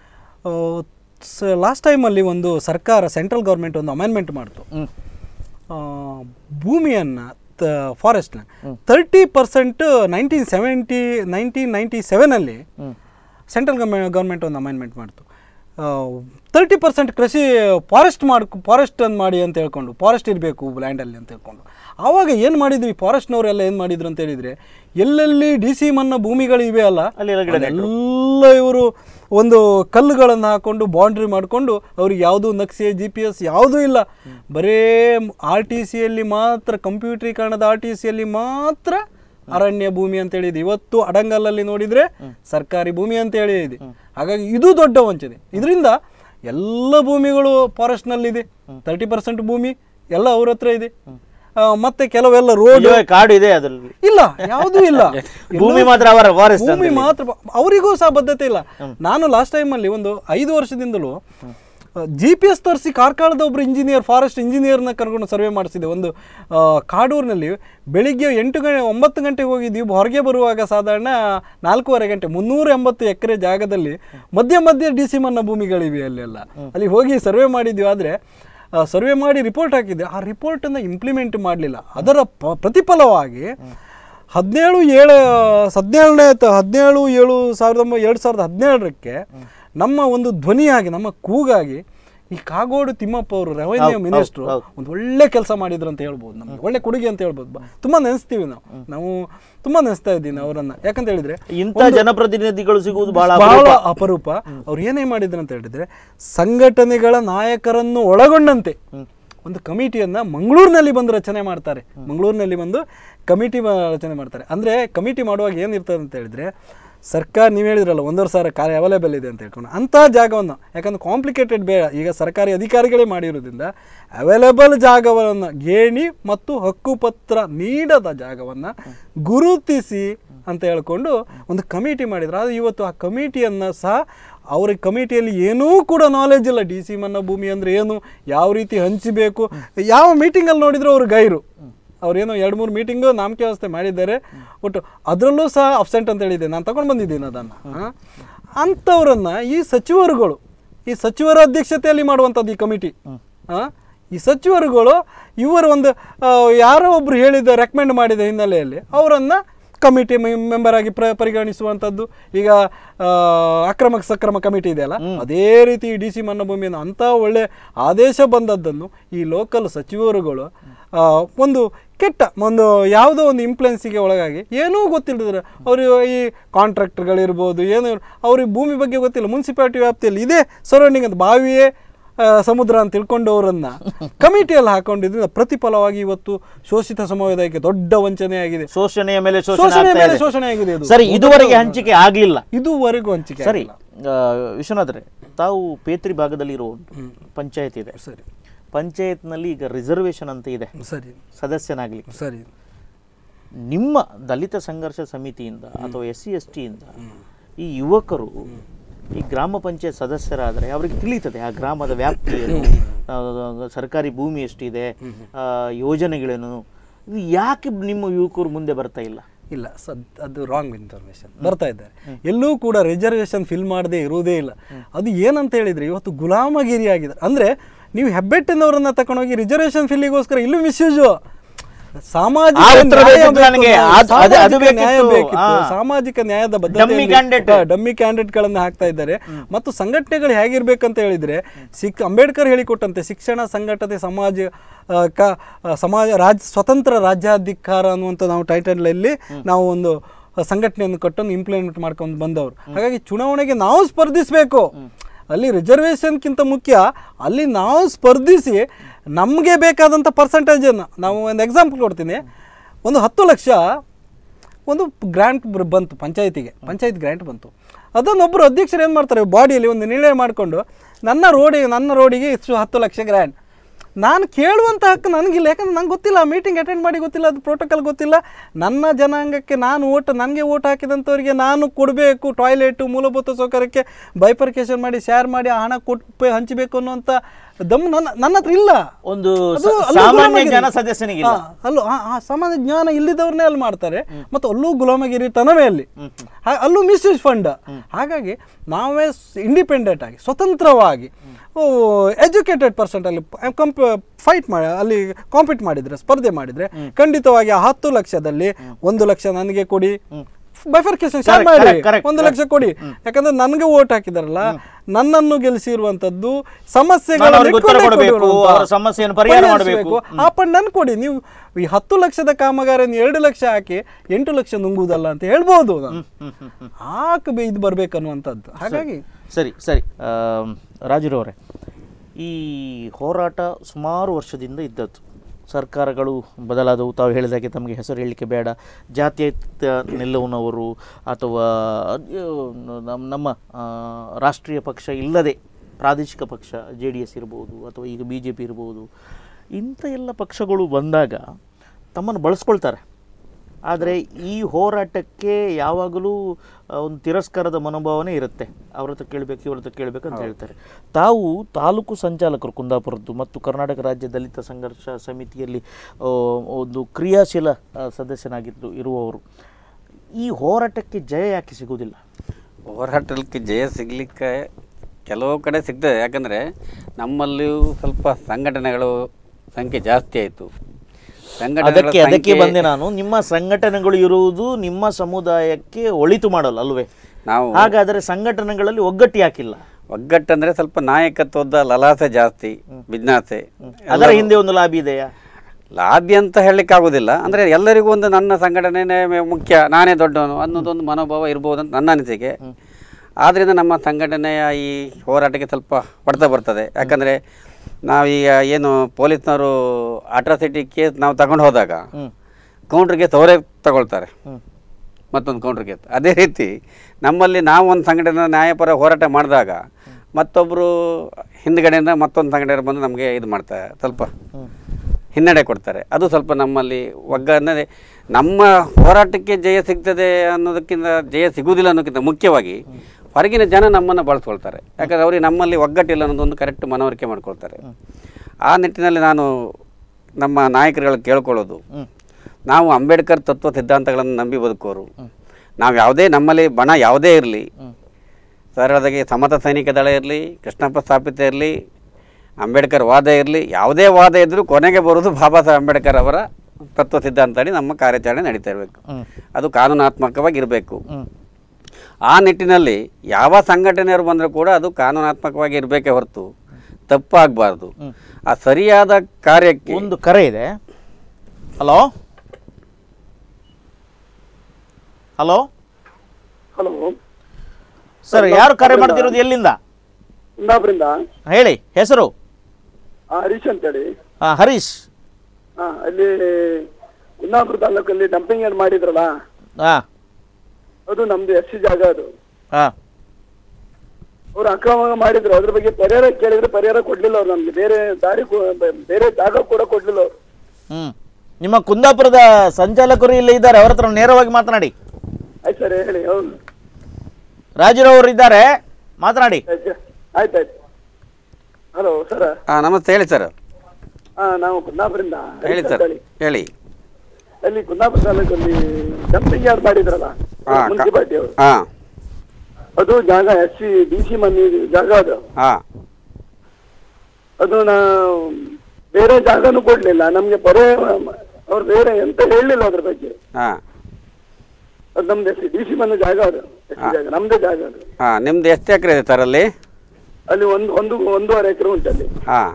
ಲಾಸ್ಟ್ ಟೈಮಲ್ಲಿ ಒಂದು ಸರ್ಕಾರ ಸೆಂಟ್ರಲ್ ಗೌರ್ಮೆಂಟ್ ಒಂದು ಅಮೆಂಡ್ಮೆಂಟ್ ಮಾಡ್ತು ಹ್ಞೂ ಭೂಮಿಯನ್ನು ಫಾರೆಸ್ಟ್ನ thirty percent nineteen seventy nineteen ninety ಸೆವೆನಲ್ಲಿ ಸೆಂಟ್ರಲ್ ಗೌರ್ಮೆಂಟ್ ಗೌರ್ಮೆಂಟ್ ಒಂದು ಅಮೆಂಡ್ಮೆಂಟ್ ಮಾಡ್ತು ತರ್ಟಿ ಪರ್ಸೆಂಟ್ ಕೃಷಿ ಫಾರೆಸ್ಟ್ ಮಾಡಿ ಫಾರೆಸ್ಟ್ ಅಂತ ಮಾಡಿ ಅಂತ ಹೇಳ್ಕೊಂಡು ಫಾರೆಸ್ಟ್ ಇರಬೇಕು ಲ್ಯಾಂಡಲ್ಲಿ ಅಂತ ಹೇಳ್ಕೊಂಡು ಆವಾಗ ಏನು ಮಾಡಿದ್ವಿ ಫಾರೆಸ್ಟ್ನವರೆಲ್ಲ ಏನು ಮಾಡಿದ್ರು ಅಂತ ಹೇಳಿದರೆ ಎಲ್ಲೆಲ್ಲಿ ಡಿ ಸಿ ಮನ್ನ ಭೂಮಿಗಳು ಇವೆ ಅಲ್ಲ ಅಲ್ಲೆಲ್ಲ ಗಿಡ ನೆಟ್ರು. ಎಲ್ಲ ಇವರು ಒಂದು ಕಲ್ಲುಗಳನ್ನು ಹಾಕೊಂಡು ಬೌಂಡ್ರಿ ಮಾಡಿಕೊಂಡು ಅವ್ರಿಗೆ ಯಾವುದೂ ನಕ್ಷೆ ಜಿ ಪಿ ಎಸ್ ಯಾವುದೂ ಇಲ್ಲ ಬರೇ ಆರ್ ಟಿ ಸಿಯಲ್ಲಿ ಮಾತ್ರ ಕಂಪ್ಯೂಟ್ರೀಕರಣದ ಆರ್ ಟಿ ಸಿಯಲ್ಲಿ ಮಾತ್ರ ಅರಣ್ಯ ಭೂಮಿ ಅಂತ ಹೇಳಿದೆ ಇವತ್ತು ಅಡಂಗಲ್ಲಲ್ಲಿ ನೋಡಿದ್ರೆ ಸರ್ಕಾರಿ ಭೂಮಿ ಅಂತ ಹೇಳಿದೆ ಹಾಗಾಗಿ ಇದು ದೊಡ್ಡ ವಂಚನೆ ಇದರಿಂದ ಎಲ್ಲ ಭೂಮಿಗಳು ಫಾರೆಸ್ಟ್ನಲ್ಲಿದೆ ತರ್ಟಿ ಪರ್ಸೆಂಟ್ ಭೂಮಿ ಎಲ್ಲ ಅವ್ರ ಹತ್ರ ಇದೆ ಆ, ಮತ್ತೆ ಕೆಲವೆಲ್ಲ ರೋಡ್ ಇಲ್ಲವೇ ಕಾಡು ಇದೆ ಅದರಲ್ಲಿ ಇಲ್ಲ ಯಾವುದೂ ಇಲ್ಲ ಭೂಮಿ ಮಾತ್ರ ಅವರ ಫಾರೆಸ್ಟ್ ಭೂಮಿ ಮಾತ್ರ ಬ- ಅವರಿಗೂ ಸಹ ಬದ್ಧತೆ ಇಲ್ಲ ನಾನು ಲಾಸ್ಟ್ ಟೈಮಲ್ಲಿ ಒಂದು ಐದು ವರ್ಷದಿಂದಲೂ ಜಿ ಪಿ ಎಸ್ ತರಿಸಿ ಕಾರ್ಕಳದ ಒಬ್ಬರು ಇಂಜಿನಿಯರ್ ಫಾರೆಸ್ಟ್ ಇಂಜಿನಿಯರ್ನ ಕರ್ಕೊಂಡು ಸರ್ವೆ ಮಾಡಿಸಿದೆ ಒಂದು ಆ, ಕಾಡೂರಿನಲ್ಲಿ ಬೆಳಿಗ್ಗೆ ಎಂಟು ಗಂಟೆ ಒಂಬತ್ತು ಗಂಟೆಗೆ ಹೋಗಿದ್ವಿ ಹೊರಗೆ ಬರುವಾಗ ಸಾಧಾರಣ ನಾಲ್ಕೂವರೆ ಗಂಟೆ ಮುನ್ನೂರ ಎಂಬತ್ತು ಎಕರೆ ಜಾಗದಲ್ಲಿ ಮಧ್ಯ ಮಧ್ಯ ಡಿ ಸಿ ಮನ್ನ ಭೂಮಿಗಳಿವೆ ಅಲ್ಲೆಲ್ಲ ಅಲ್ಲಿ ಹೋಗಿ ಸರ್ವೆ ಮಾಡಿದ್ವಿ ಆದರೆ ಸರ್ವೆ ಮಾಡಿ ರಿಪೋರ್ಟ್ ಹಾಕಿದ್ದೆ ಆ ರಿಪೋರ್ಟನ್ನು ಇಂಪ್ಲಿಮೆಂಟ್ ಮಾಡಲಿಲ್ಲ ಅದರ ಪ ಪ್ರತಿಫಲವಾಗಿ ಹದಿನೇಳು ಏಳು ಹದಿನೇಳನೇ ಹದಿನೇಳು ಏಳು ಸಾವಿರದ ಒಂಬೈ ಎರಡು ಸಾವಿರದ ಹದಿನೇಳರಕ್ಕೆ ನಮ್ಮ ಒಂದು ಧ್ವನಿಯಾಗಿ ನಮ್ಮ ಕೂಗಾಗಿ ಈ ಕಾಗೋಡು ತಿಮ್ಮಪ್ಪ ಅವರು ರೆವೆನ್ಯೂ ಮಿನಿಸ್ಟ್ರು ಒಂದು ಒಳ್ಳೆ ಕೆಲಸ ಮಾಡಿದ್ರು ಅಂತ ಹೇಳ್ಬೋದು ನಮ್ಗೆ ಒಳ್ಳೆ ಕೊಡುಗೆ ಅಂತ ಹೇಳ್ಬೋದು ಬ- ತುಂಬಾ ನೆನೆಸ್ತೀವಿ ನಾವು ನಾವು ತುಂಬಾ ನೆನೆಸ್ತಾ ಇದ್ದೀನಿ ಅವರನ್ನ ಯಾಕಂತ ಹೇಳಿದ್ರೆ ಇಂಥ ಜನಪ್ರತಿನಿಧಿಗಳು ಸಿಗುವುದು ಬಹಳ ಬಹಳ ಅಪರೂಪ ಅವ್ರು ಏನೇ ಮಾಡಿದ್ರು ಅಂತ ಹೇಳಿದ್ರೆ ಸಂಘಟನೆಗಳ ನಾಯಕರನ್ನು ಒಳಗೊಂಡಂತೆ ಒಂದು ಕಮಿಟಿಯನ್ನು ಮಂಗಳೂರಿನಲ್ಲಿ ಬಂದು ರಚನೆ ಮಾಡ್ತಾರೆ ಮಂಗಳೂರಿನಲ್ಲಿ ಬಂದು ಕಮಿಟಿ ರಚನೆ ಮಾಡ್ತಾರೆ ಅಂದರೆ ಕಮಿಟಿ ಮಾಡುವಾಗ ಏನಿರ್ತದೆ ಅಂತ ಹೇಳಿದ್ರೆ ಸರ್ಕಾರ ನೀವು ಹೇಳಿದ್ರಲ್ಲ ಒಂದೂವರೆ ಸಾವಿರ ಕಾರ್ಯ ಅವೈಲೇಬಲ್ ಇದೆ ಅಂತ ಹೇಳ್ಕೊಂಡು ಅಂಥ ಜಾಗವನ್ನು ಯಾಕಂದ್ರೆ ಕಾಂಪ್ಲಿಕೇಟೆಡ್ ಬೇಡ ಈಗ ಸರ್ಕಾರಿ ಅಧಿಕಾರಿಗಳೇ ಮಾಡಿರೋದ್ರಿಂದ ಅವೈಲೇಬಲ್ ಜಾಗವನ್ನು ಗೇಣಿ ಮತ್ತು ಹಕ್ಕುಪತ್ರ ನೀಡದ ಜಾಗವನ್ನು ಗುರುತಿಸಿ ಅಂತ ಹೇಳ್ಕೊಂಡು ಒಂದು ಕಮಿಟಿ ಮಾಡಿದ್ರು ಅದು ಇವತ್ತು ಆ ಕಮಿಟಿಯನ್ನು ಸಹ ಅವ್ರ ಕಮಿಟಿಯಲ್ಲಿ ಏನೂ ಕೂಡ ನಾಲೆಜ್ ಇಲ್ಲ ಡಿ ಸಿ ಮನ್ನ ಭೂಮಿ ಅಂದರೆ ಏನು ಯಾವ ರೀತಿ ಹಂಚಬೇಕು ಯಾವ ಮೀಟಿಂಗಲ್ಲಿ ನೋಡಿದ್ರು ಅವ್ರು ಗೈರು ಅವ್ರೇನೋ ಎರಡು ಮೂರು ಮೀಟಿಂಗು ನಾಮಕೆ ವ್ಯವಸ್ಥೆ ಮಾಡಿದ್ದಾರೆ ಒಟ್ಟು ಅದರಲ್ಲೂ ಸಹ ಅಬ್ಸೆಂಟ್ ಅಂತ ಹೇಳಿದೆ ನಾನು ತಗೊಂಡು ಬಂದಿದ್ದೀನಿ ಅದನ್ನು ಅಂಥವ್ರನ್ನ ಈ ಸಚಿವರುಗಳು ಈ ಸಚಿವರ ಅಧ್ಯಕ್ಷತೆಯಲ್ಲಿ ಮಾಡುವಂಥದ್ದು ಈ ಕಮಿಟಿ ಆ, ಈ ಸಚಿವರುಗಳು ಇವರು ಒಂದು ಆ, ಯಾರೋ ಒಬ್ರು ಹೇಳಿದ ರೆಕಮೆಂಡ್ ಮಾಡಿದ ಹಿನ್ನೆಲೆಯಲ್ಲಿ ಅವರನ್ನು ಕಮಿಟಿ ಮೆಂಬರ್ ಆಗಿ ಪ್ರ ಪರಿಗಣಿಸುವಂಥದ್ದು ಈಗ ಆ, ಅಕ್ರಮ ಸಕ್ರಮ ಕಮಿಟಿ ಇದೆಯಲ್ಲ ಅದೇ ರೀತಿ ಡಿ ಸಿ ಮನ್ನಭೂಮಿಯನ್ನು ಅಂಥ ಒಳ್ಳೆ ಆದೇಶ ಬಂದದ್ದನ್ನು ಈ ಲೋಕಲ್ ಸಚಿವರುಗಳು ಆ, ಒಂದು ಕೆಟ್ಟ ಒಂದು ಯಾವುದೋ ಒಂದು ಇನ್ಫ್ಲುಯೆನ್ಸಿಗೆ ಒಳಗಾಗಿ ಏನೂ ಗೊತ್ತಿಲ್ಲದ್ರೆ ಅವರು ಈ ಕಾಂಟ್ರಾಕ್ಟರ್ಗಳಿರ್ಬೋದು ಏನು ಇರ್- ಅವ್ರಿಗೆ ಭೂಮಿ ಬಗ್ಗೆ ಗೊತ್ತಿಲ್ಲ ಮುನ್ಸಿಪಾಲಿಟಿ ವ್ಯಾಪ್ತಿಯಲ್ಲಿ ಇದೇ ಸರೌಂಡಿಂಗ್ ಅಂತ ಬಾವಿಯೇ ಆ, ಸಮುದ್ರ ಅಂತ ತಿಳ್ಕೊಂಡವರನ್ನ ಕಮಿಟಿಯಲ್ಲಿ ಹಾಕೊಂಡಿದ್ರಿಂದ ಪ್ರತಿಫಲವಾಗಿ ಇವತ್ತು ಶೋಷಿತ ಸಮುದಾಯಕ್ಕೆ ದೊಡ್ಡ ವಂಚನೆ ಆಗಿದೆ ಶೋಷಣೆಯ ಮೇಲೆ ಶೋಷಣೆ ಶೋಷಣೆ ಆಗ್ತಾ ಮೇಲೆ ಇದೆ. ಶೋಷಣೆ ಆಗಿದೆ ಇದು. ಸರಿ ಇದುವರೆಗೆ ಹಂಚಿಕೆ ಆಗ್ಲಿಲ್ಲ ಇದುವರೆಗೂ ಹಂಚಿಕೆ ಸರಿ ಆಗಿಲ್ಲ. ಆ, ವಿಶ್ವನಾಥ್ರೆ ತಾವು ಪೇತ್ರಿ ಭಾಗದಲ್ಲಿ ಇರೋ ಪಂಚಾಯತ್ ಇದೆ ಸರಿ ಪಂಚಾಯತ್ನಲ್ಲಿ ಈಗ ರಿಸರ್ವೇಶನ್ ಅಂತ ಇದೆ ಸರಿ ಸದಸ್ಯನಾಗ್ಲಿಕ್ಕೆ ಸರಿ ನಿಮ್ಮ ದಲಿತ ಸಂಘರ್ಷ ಸಮಿತಿಯಿಂದ ಅಥವಾ ಎಸ್ ಸಿ ಎಸ್ ಟಿಯಿಂದ ಈ ಯುವಕರು ಈ ಗ್ರಾಮ ಪಂಚಾಯತ್ ಸದಸ್ಯರಾದರೆ ಅವ್ರಿಗೆ ತಿಳಿತದೆ ಆ ಗ್ರಾಮದ ವ್ಯಾಪ್ತಿ ಏನು ಆ, ಸರ್ಕಾರಿ ಭೂಮಿ ಎಷ್ಟಿದೆ ಆ, ಯೋಜನೆಗಳೇನು ಇದು ಯಾಕೆ ನಿಮ್ಮ ಯುವಕರು ಮುಂದೆ ಬರ್ತಾ ಇಲ್ಲ ಇಲ್ಲ ಸದ್ ಅದು ರಾಂಗ್ ಇನ್ಫಾರ್ಮೇಶನ್ ಬರ್ತಾ ಇದ್ದಾರೆ ಎಲ್ಲೂ ಕೂಡ ರಿಸರ್ವೇಶನ್ ಫಿಲ್ ಮಾಡದೇ ಇರುವುದೇ ಇಲ್ಲ ಅದು ಏನಂತ ಹೇಳಿದ್ರೆ ಇವತ್ತು ಗುಲಾಮಗಿರಿ ಆಗಿದೆ ಅಂದ್ರೆ ನೀವು ಹೆಬ್ಬೆಟ್ಟಿನವರನ್ನ ತಗೊಂಡೋಗಿ ರಿಸರ್ವೇಶನ್ ಫಿಲ್ಲಿಗೋಸ್ಕರ ಇಲ್ಲೂ ಮಿಸ್ಯೂಸು ಸಾಮಾಜಿಕ ಆ ಉತ್ತರ ನ್ಯಾಯ ಬೇಕಿತ್ತು ಬೇಕು ನನಗೆ. ನಾವು. ಅದು- ಅದು- ಅದು ಸಾಮಾಜಿಕ ನ್ಯಾಯ ಬೇಕಿತ್ತು. ಬೇಕಿತ್ತು. ಆ. ಸಾಮಾಜಿಕ ನ್ಯಾಯದ Dummy candidate. ಬದ್ಧತೆ ಡಮ್ಮಿ ಕ್ಯಾಂಡಿಡೇಟ್ಗಳನ್ನು ಹಾಕ್ತಾ ಇದ್ದಾರೆ ಮತ್ತು ಸಂಘಟನೆಗಳು ಹೇಗಿರ್ಬೇಕಂತ ಹೇಳಿದ್ರೆ ಸಿಕ್ ಅಂಬೇಡ್ಕರ್ ಹೇಳಿಕೊಟ್ಟಂತೆ ಶಿಕ್ಷಣ ಸಂಘಟನೆ ಸಮಾಜ ಆ, ಕ ಆ, ಸಮಾಜ ರಾಜ್ ಸ್ವತಂತ್ರ ರಾಜ್ಯಾಧಿಕಾರ ಅನ್ನುವಂಥ ನಾವು ಟೈಟಲಲ್ಲಿ ನಾವು ಒಂದು ಸಂಘಟನೆಯನ್ನು ಕಟ್ಟನ್ನು ಇಂಪ್ಲಿಮೆಂಟ್ ಮಾಡ್ಕೊಂಡು ಬಂದವರು ಹಾಗಾಗಿ ಚುನಾವಣೆಗೆ ನಾವು ಸ್ಪರ್ಧಿಸಬೇಕು ಅಲ್ಲಿ ರಿಸರ್ವೇಷನ್ಗಿಂತ ಮುಖ್ಯ ಅಲ್ಲಿ ನಾವು ಸ್ಪರ್ಧಿಸಿ ನಮಗೆ ಬೇಕಾದಂಥ ಪರ್ಸೆಂಟೇಜನ್ನು ನಾವು ಒಂದು ಎಕ್ಸಾಂಪಲ್ ಕೊಡ್ತೀನಿ ಒಂದು ಹತ್ತು ಲಕ್ಷ ಒಂದು ಗ್ರ್ಯಾಂಟ್ ಬಂತು ಪಂಚಾಯತಿಗೆ ಪಂಚಾಯತ್ ಗ್ರ್ಯಾಂಟ್ ಬಂತು ಅದನ್ನೊಬ್ಬರು ಅಧ್ಯಕ್ಷರು ಏನು ಮಾಡ್ತಾರೆ ಬಾಡಿಯಲ್ಲಿ ಒಂದು ನಿರ್ಣಯ ಮಾಡಿಕೊಂಡು ನನ್ನ ರೋಡಿಗೆ ನನ್ನ ರೋಡಿಗೆ ಇಷ್ಟು ಹತ್ತು ಲಕ್ಷ ಗ್ರ್ಯಾಂಟ್ ನಾನು ಕೇಳುವಂಥ ಹಕ್ಕು ನನಗಿಲ್ಲ ಯಾಕಂದ್ರೆ ನಂಗೆ ಗೊತ್ತಿಲ್ಲ ಮೀಟಿಂಗ್ ಅಟೆಂಡ್ ಮಾಡಿ ಗೊತ್ತಿಲ್ಲ ಅದು ಪ್ರೋಟೋಕಾಲ್ ಗೊತ್ತಿಲ್ಲ ನನ್ನ ಜನಾಂಗಕ್ಕೆ ನಾನು ಓಟ್ ನನಗೆ ಓಟ್ ಹಾಕಿದಂಥವ್ರಿಗೆ ನಾನು ಕೊಡಬೇಕು ಟಾಯ್ಲೆಟು ಮೂಲಭೂತ ಸೌಕರ್ಯಕ್ಕೆ ಬೈಪರ್ಕೇಶನ್ ಮಾಡಿ ಶೇರ್ ಮಾಡಿ ಆ ಹಣ ಕೊಟ್ಟು ಹಂಚಬೇಕು ಅನ್ನುವಂಥ ದಮ್ ನನ್ನ ನನ್ನ ಹತ್ರ ಇಲ್ಲ ಒಂದು ಅದು ಸ- ಅಲ್ಲೂ ಸಾಮಾನ್ಯ ಗುಲಾಮಗಿರಿ. ಜನ ಸದಸ್ಯನಿಗಿಲ್ಲ ಆ, ಅಲ್ಲೂ ಆ- ಆ ಸಾಮಾನ್ಯ ಜ್ಞಾನ ಇಲ್ಲಿದ್ದವ್ರನ್ನೇ ಅಲ್ಲಿ ಮಾಡ್ತಾರೆ ಮತ್ತು ಅಲ್ಲೂ ಗುಲಾಮಗಿರಿ ತನವೇ ಅಲ್ಲಿ ಹಾ- ಅಲ್ಲೂ ಮಿಸ್ಯೂಸ್ ಫಂಡ್ ಹಾಗಾಗಿ ನಾವೇ ಇಂಡಿಪೆಂಡೆಂಟ್ ಆಗಿ ಸ್ವತಂತ್ರವಾಗಿ ಎಜುಕೇಟೆಡ್ ಪರ್ಸೆಂಟ್ ಅಲ್ಲಿ ಕಂಪ್ ಫೈಟ್ ಮಾಡಿ ಅಲ್ಲಿ ಕಾಂಪೀಟ್ ಮಾಡಿದ್ರೆ ಸ್ಪರ್ಧೆ ಮಾಡಿದ್ರೆ ಖಂಡಿತವಾಗಿ ಆ ಹತ್ತು ಲಕ್ಷದಲ್ಲಿ ಒಂದು ಲಕ್ಷ ನನಗೆ ಕೊಡಿ ಬೈಫರ್ಕೇಶನ್ ಶೇರ್ Correct, ಮಾಡಿ correct, correct, ಒಂದು ಲಕ್ಷ ಕೊಡಿ ಯಾಕಂದ್ರೆ ನನಗೆ ಓಟ್ ಹಾಕಿದಾರಲ್ಲ ನನ್ನನ್ನು ಗೆಲ್ಲಿಸಿರುವಂತದ್ದು ನಾನು ಅವ್ರಿಗೆ ಉತ್ತರ ಕೊಡಬೇಕು, ಅವರ ಸಮಸ್ಯೆಯನ್ನು ಪರಿಹಾರ ಮಾಡಬೇಕು. ಆ ಫಂಡ್ ನನ್ ಕೊಡಿ ನೀವು ಈ ಹತ್ತು ಲಕ್ಷದ ಕಾಮಗಾರಿಯನ್ನು ಎರಡು ಲಕ್ಷ ಹಾಕಿ ಎಂಟು ಲಕ್ಷ ನುಂಗುವುದಲ್ಲ ಅಂತ ಹೇಳ್ಬೋದು ನಾನು ಆಕ ಇದು ಬರ್ಬೇಕನ್ನುವಂಥದ್ದು ಹಾಗಾಗಿ ಸರಿ ಸರಿ ಆಮ್, ರಾಜುರವರೇ ಈ ಹೋರಾಟ ಸುಮಾರು ವರ್ಷದಿಂದ ಇದ್ದದ್ದು ಸರ್ಕಾರಗಳು ಬದಲಾದವು ತಾವು ಹೇಳಿದಾಗೆ ತಮಗೆ ಹೆಸರು ಹೇಳಲಿಕ್ಕೆ ಬೇಡ ಜಾತ್ಯತೀತ ನಿಲ್ಲುವನವರು ಅಥವಾ ಅದ್ಯೋ ನಮ್ಮ ನಮ್ಮ ಆ, ರಾಷ್ಟ್ರೀಯ ಪಕ್ಷ ಇಲ್ಲದೆ ಪ್ರಾದೇಶಿಕ ಪಕ್ಷ ಜೆ ಡಿ ಎಸ್ ಇರ್ಬೋದು ಅಥವಾ ಈಗ ಬಿ ಜೆ ಪಿ ಇರ್ಬೋದು ಇಂಥ ಎಲ್ಲ ಪಕ್ಷಗಳು ಬಂದಾಗ ತಮ್ಮನ್ನು ಬಳಸ್ಕೊಳ್ತಾರೆ ಆದರೆ ಈ ಹೋರಾಟಕ್ಕೆ ಯಾವಾಗಲೂ ಆ, ಒಂದು ತಿರಸ್ಕಾರದ ಮನೋಭಾವನೆ ಇರುತ್ತೆ ಅವ್ರ ಹತ್ರ ಕೇಳಬೇಕು ಇವ್ರ ಹತ್ರ ಕೇಳಬೇಕು ಅಂತ ಹೇಳ್ತಾರೆ ತಾವು ತಾಲೂಕು ಸಂಚಾಲಕರು ಕುಂದಾಪುರದ್ದು ಮತ್ತು ಕರ್ನಾಟಕ ರಾಜ್ಯ ದಲಿತ ಸಂಘರ್ಷ ಸಮಿತಿಯಲ್ಲಿ ಆ, ಒಂದು ಕ್ರಿಯಾಶೀಲ ಆ, ಸದಸ್ಯನಾಗಿದ್ದು ಇರುವವರು ಈ ಹೋರಾಟಕ್ಕೆ ಜಯ ಯಾಕೆ ಸಿಗುವುದಿಲ್ಲ ಹೋರಾಟಕ್ಕೆ ಜಯ ಸಿಗಲಿಕ್ಕೆ ಕೆಲವು ಕಡೆ ಸಿಗ್ತದೆ ಯಾಕಂದರೆ ನಮ್ಮಲ್ಲಿಯೂ ಸ್ವಲ್ಪ ಸಂಘಟನೆಗಳು ಸಂಖ್ಯೆ ಜಾಸ್ತಿ ಆಯಿತು ಅದಕ್ಕೆ ಅದಕ್ಕೆ ಬಂದೆ ನಾನು ನಿಮ್ಮ ಸಂಘಟನೆಗಳು ಇರುವುದು ನಿಮ್ಮ ಸಮುದಾಯಕ್ಕೆ ಒಳಿತು ಮಾಡಲ್ಲ ಅಲ್ವೇ ನಾವು ಹಾಗಾದರೆ ಸಂಘಟನೆಗಳಲ್ಲಿ ಒಗ್ಗಟ್ಟು ಯಾಕಿಲ್ಲ ಒಗ್ಗಟ್ಟಂದ್ರೆ ಸ್ವಲ್ಪ ನಾಯಕತ್ವದ ಲಲಾಸೆ ಜಾಸ್ತಿ ಬಿಜ್ನಾಸೆ ಅದರ ಹಿಂದೆ ಒಂದು ಲಾಭಿ ಇದೆಯಾ ಲಾಭಿ ಅಂತ ಹೇಳಲಿಕ್ಕೆ ಆಗೋದಿಲ್ಲ ಅಂದರೆ ಎಲ್ಲರಿಗೂ ಒಂದು ನನ್ನ ಸಂಘಟನೆ ಮುಖ್ಯ ನಾನೇ ದೊಡ್ಡವನು ಅನ್ನೋದೊಂದು ಮನೋಭಾವ ಇರ್ಬೋದು ಅಂತ ನನ್ನ ಅನಿಸಿಕೆ ಆದ್ದರಿಂದ ನಮ್ಮ ಸಂಘಟನೆಯ ಈ ಹೋರಾಟಕ್ಕೆ ಸ್ವಲ್ಪ ಹೊಡೆತ ಬರ್ತದೆ ಯಾಕಂದರೆ ನಾವೀಗ ಏನು ಪೊಲೀಸ್ನವರು ಅಟ್ರಾಸಿಟಿ ಕೇಸ್ ನಾವು ತಗೊಂಡು ಹೋದಾಗ ಹ್ಮ್ ಕೌಂಟ್ರಿಗೆ ಅವರೇ ತಗೊಳ್ತಾರೆ ಹ್ಮ್ ಮತ್ತೊಂದು ಕೌಂಟ್ರಿಗೆ ಅದೇ ರೀತಿ ನಮ್ಮಲ್ಲಿ ನಾವು ಒಂದು ಸಂಘಟನೆ ನ್ಯಾಯಪರ ಹೋರಾಟ ಮಾಡಿದಾಗ ಮತ್ತೊಬ್ಬರು ಹಿಂದ್ಗಡೆಯಿಂದ ಮತ್ತೊಂದು ಸಂಘಟನೆ ಬಂದು ನಮಗೆ ಇದು ಮಾಡ್ತಾರೆ ಸ್ವಲ್ಪ ಹ್ಮ್ ಹಿನ್ನಡೆ ಕೊಡ್ತಾರೆ ಅದು ಸ್ವಲ್ಪ ನಮ್ಮಲ್ಲಿ ಒಗ್ಗ ಅಂದರೆ ನಮ್ಮ ಹೋರಾಟಕ್ಕೆ ಜಯ ಸಿಗ್ತದೆ ಅನ್ನೋದಕ್ಕಿಂತ ಜಯ ಸಿಗುವುದಿಲ್ಲ ಅನ್ನೋದಕ್ಕಿಂತ ಮುಖ್ಯವಾಗಿ ಹೊರಗಿನ ಜನ ನಮ್ಮನ್ನು ಬಳಸ್ಕೊಳ್ತಾರೆ ಯಾಕಂದರೆ ಅವರಿಗೆ ನಮ್ಮಲ್ಲಿ ಒಗ್ಗಟ್ಟಿಲ್ಲ ಅನ್ನೋದೊಂದು ಕರೆಕ್ಟ್ ಮನವರಿಕೆ ಮಾಡ್ಕೊಳ್ತಾರೆ ಆ ನಿಟ್ಟಿನಲ್ಲಿ ನಾನು ನಮ್ಮ ನಾಯಕರುಗಳು ಕೇಳ್ಕೊಳ್ಳೋದು ಹ್ಮ್ ನಾವು ಅಂಬೇಡ್ಕರ್ ತತ್ವ ಸಿದ್ಧಾಂತಗಳನ್ನು ನಂಬಿ ಬದುಕೋರು ನಾವು ಯಾವುದೇ ನಮ್ಮಲ್ಲಿ ಬಣ ಯಾವುದೇ ಇರಲಿ ಹ್ಮ್ ಸರಳದಾಗಿ ಸಮತ ಸೈನಿಕ ದಳ ಇರಲಿ ಕೃಷ್ಣಪ್ಪ ಸ್ಥಾಪಿತ ಇರಲಿ ಅಂಬೇಡ್ಕರ್ ವಾದ ಇರಲಿ ಯಾವುದೇ ವಾದ ಇದ್ದರೂ ಕೊನೆಗೆ ಬರೋದು ಬಾಬಾ ಸಾಹೇಬ್ ಅಂಬೇಡ್ಕರ್ ಅವರ ತತ್ವ ಸಿದ್ಧಾಂತ ಅಡಿ ನಮ್ಮ ಕಾರ್ಯಾಚರಣೆ ನಡೀತಾ ಇರಬೇಕು ಹ್ಮ್ ಅದು ಕಾನೂನಾತ್ಮಕವಾಗಿ ಇರಬೇಕು ಹ್ಮ್ ಆ ನಿಟ್ಟಿನಲ್ಲಿ ಯಾವ ಸಂಘಟನೆಯವರು ಬಂದರೂ ಕೂಡ ಅದು ಕಾನೂನಾತ್ಮಕವಾಗಿ ಇರಬೇಕೇ ಹೊರತು ತಪ್ಪಾಗಬಾರ್ದು ಹ್ಮ್. ಆ ಸರಿಯಾದ ಕಾರ್ಯಕ್ಕೆ ಒಂದು ಕರೆ ಇದೆ ಹಲೋ ಹಲೋ ಹಲೋ ಸರ್ ಯಾರು ಕರೆ ಮಾಡ್ತಿರೋದು ಎಲ್ಲಿಂದ ಕುಂದಾಪುರಿಂದ ಹೇಳಿ ಹೆಸರು ಆ, ಹರೀಶ್ ಅಂತೇಳಿ ಆ, ಹರೀಶ್ ಹಾ ಅಲ್ಲಿ ಕುಂದಾಪುರ ತಾಲೂಕಲ್ಲಿ ಡಂಪಿಂಗ್ ಯಾರ್ಡ್ ಮಾಡಿದ್ರಲ್ಲ ಹಾಂ ಅದು ನಮ್ದು ಎಸ್ ಸಿ ಜಾಗ ಅದು ಹಾಂ ಅವ್ರು ಅಕ್ರಮ ಮಾಡಿದ್ರು ಅದ್ರ ಬಗ್ಗೆ ಪರಿಹಾರ ಕೇಳಿದ್ರೆ ಪರಿಹಾರ ಕೊಡ್ಲಿಲ್ಲ ಅವ್ರು ನಮ್ಗೆ ಬೇರೆ ದಾರಿ ಕೊ- ಬ- ಬೇರೆ ಜಾಗ ಕೂಡ ಕೊಡ್ಲಿಲ್ಲ ಅವ್ರು ಹ್ಞೂ ನಿಮ್ಮ ಕುಂದಾಪುರದ ಸಂಚಾಲಕರು ಇಲ್ಲಿ ಇದ್ದಾರೆ ಅವ್ರ ಹತ್ರ ನೇರವಾಗಿ ಮಾತನಾಡಿ ಆಯ್ತು ಸರ್ ಹೇಳಿ ಹೌದು ರಾಜುರವರು ಇದ್ದಾರೆ ಮಾತನಾಡಿ ಆಯ್ತು ಆಯ್ತಾಯ್ತು ಹಲೋ ಸರ್ ಹಾಂ ನಮಸ್ತೆ ಹೇಳಿ ಸರ್ ಹಾ ನಾವು ಕುಂದಾಪುರಿಂದ ಹೇಳಿ ಹರೀಶ್ ಸರ್ ಅಂತೇಳಿ. ಹೇಳಿ ಅಲ್ಲಿ ಕುಂದಾಪುರ ತಾಲೂಕಲ್ಲಿ ಡಂಪಿಂಗ್ ಯಾರ್ಡ್ ಮಾಡಿದ್ರಲ್ಲ ಹಾಂ ಮುನ್ಸಿಪಾಲ್ಟಿ ಅವರು ಹಾಂ ಅದು ಜಾಗ S C D C money ಜಾಗ ಅದು ಹಾಂ ಅದು ನಾವು ಬೇರೆ ಜಾಗನೂ ಕೊಡ್ಲಿಲ್ಲ ನಮ್ಗೆ ಪರೇ ಅವ್ರು ಬೇರೆ ಎಂತ ಹೇಳಲಿಲ್ಲ ಅದ್ರ ಬಗ್ಗೆ ಹಾಂ ಅದು ನಮ್ದು ಎಸ್ ಡಿ ಸಿ ಮನೆ ಜಾಗ ಅದು ಎಸ್ ಜಾಗ ನಮ್ದೇ ಜಾಗ ಅದು ಹಾಂ ನಿಮ್ದು ಎಷ್ಟು ಎಕರೆ ಇದೆ ಸರ್ ಅಲ್ಲಿ ಅಲ್ಲಿ ಒಂದು ಒಂದು ಒಂದೂವರೆ ಎಕರೆ ಉಂಟು ಅಲ್ಲಿ ಹಾಂ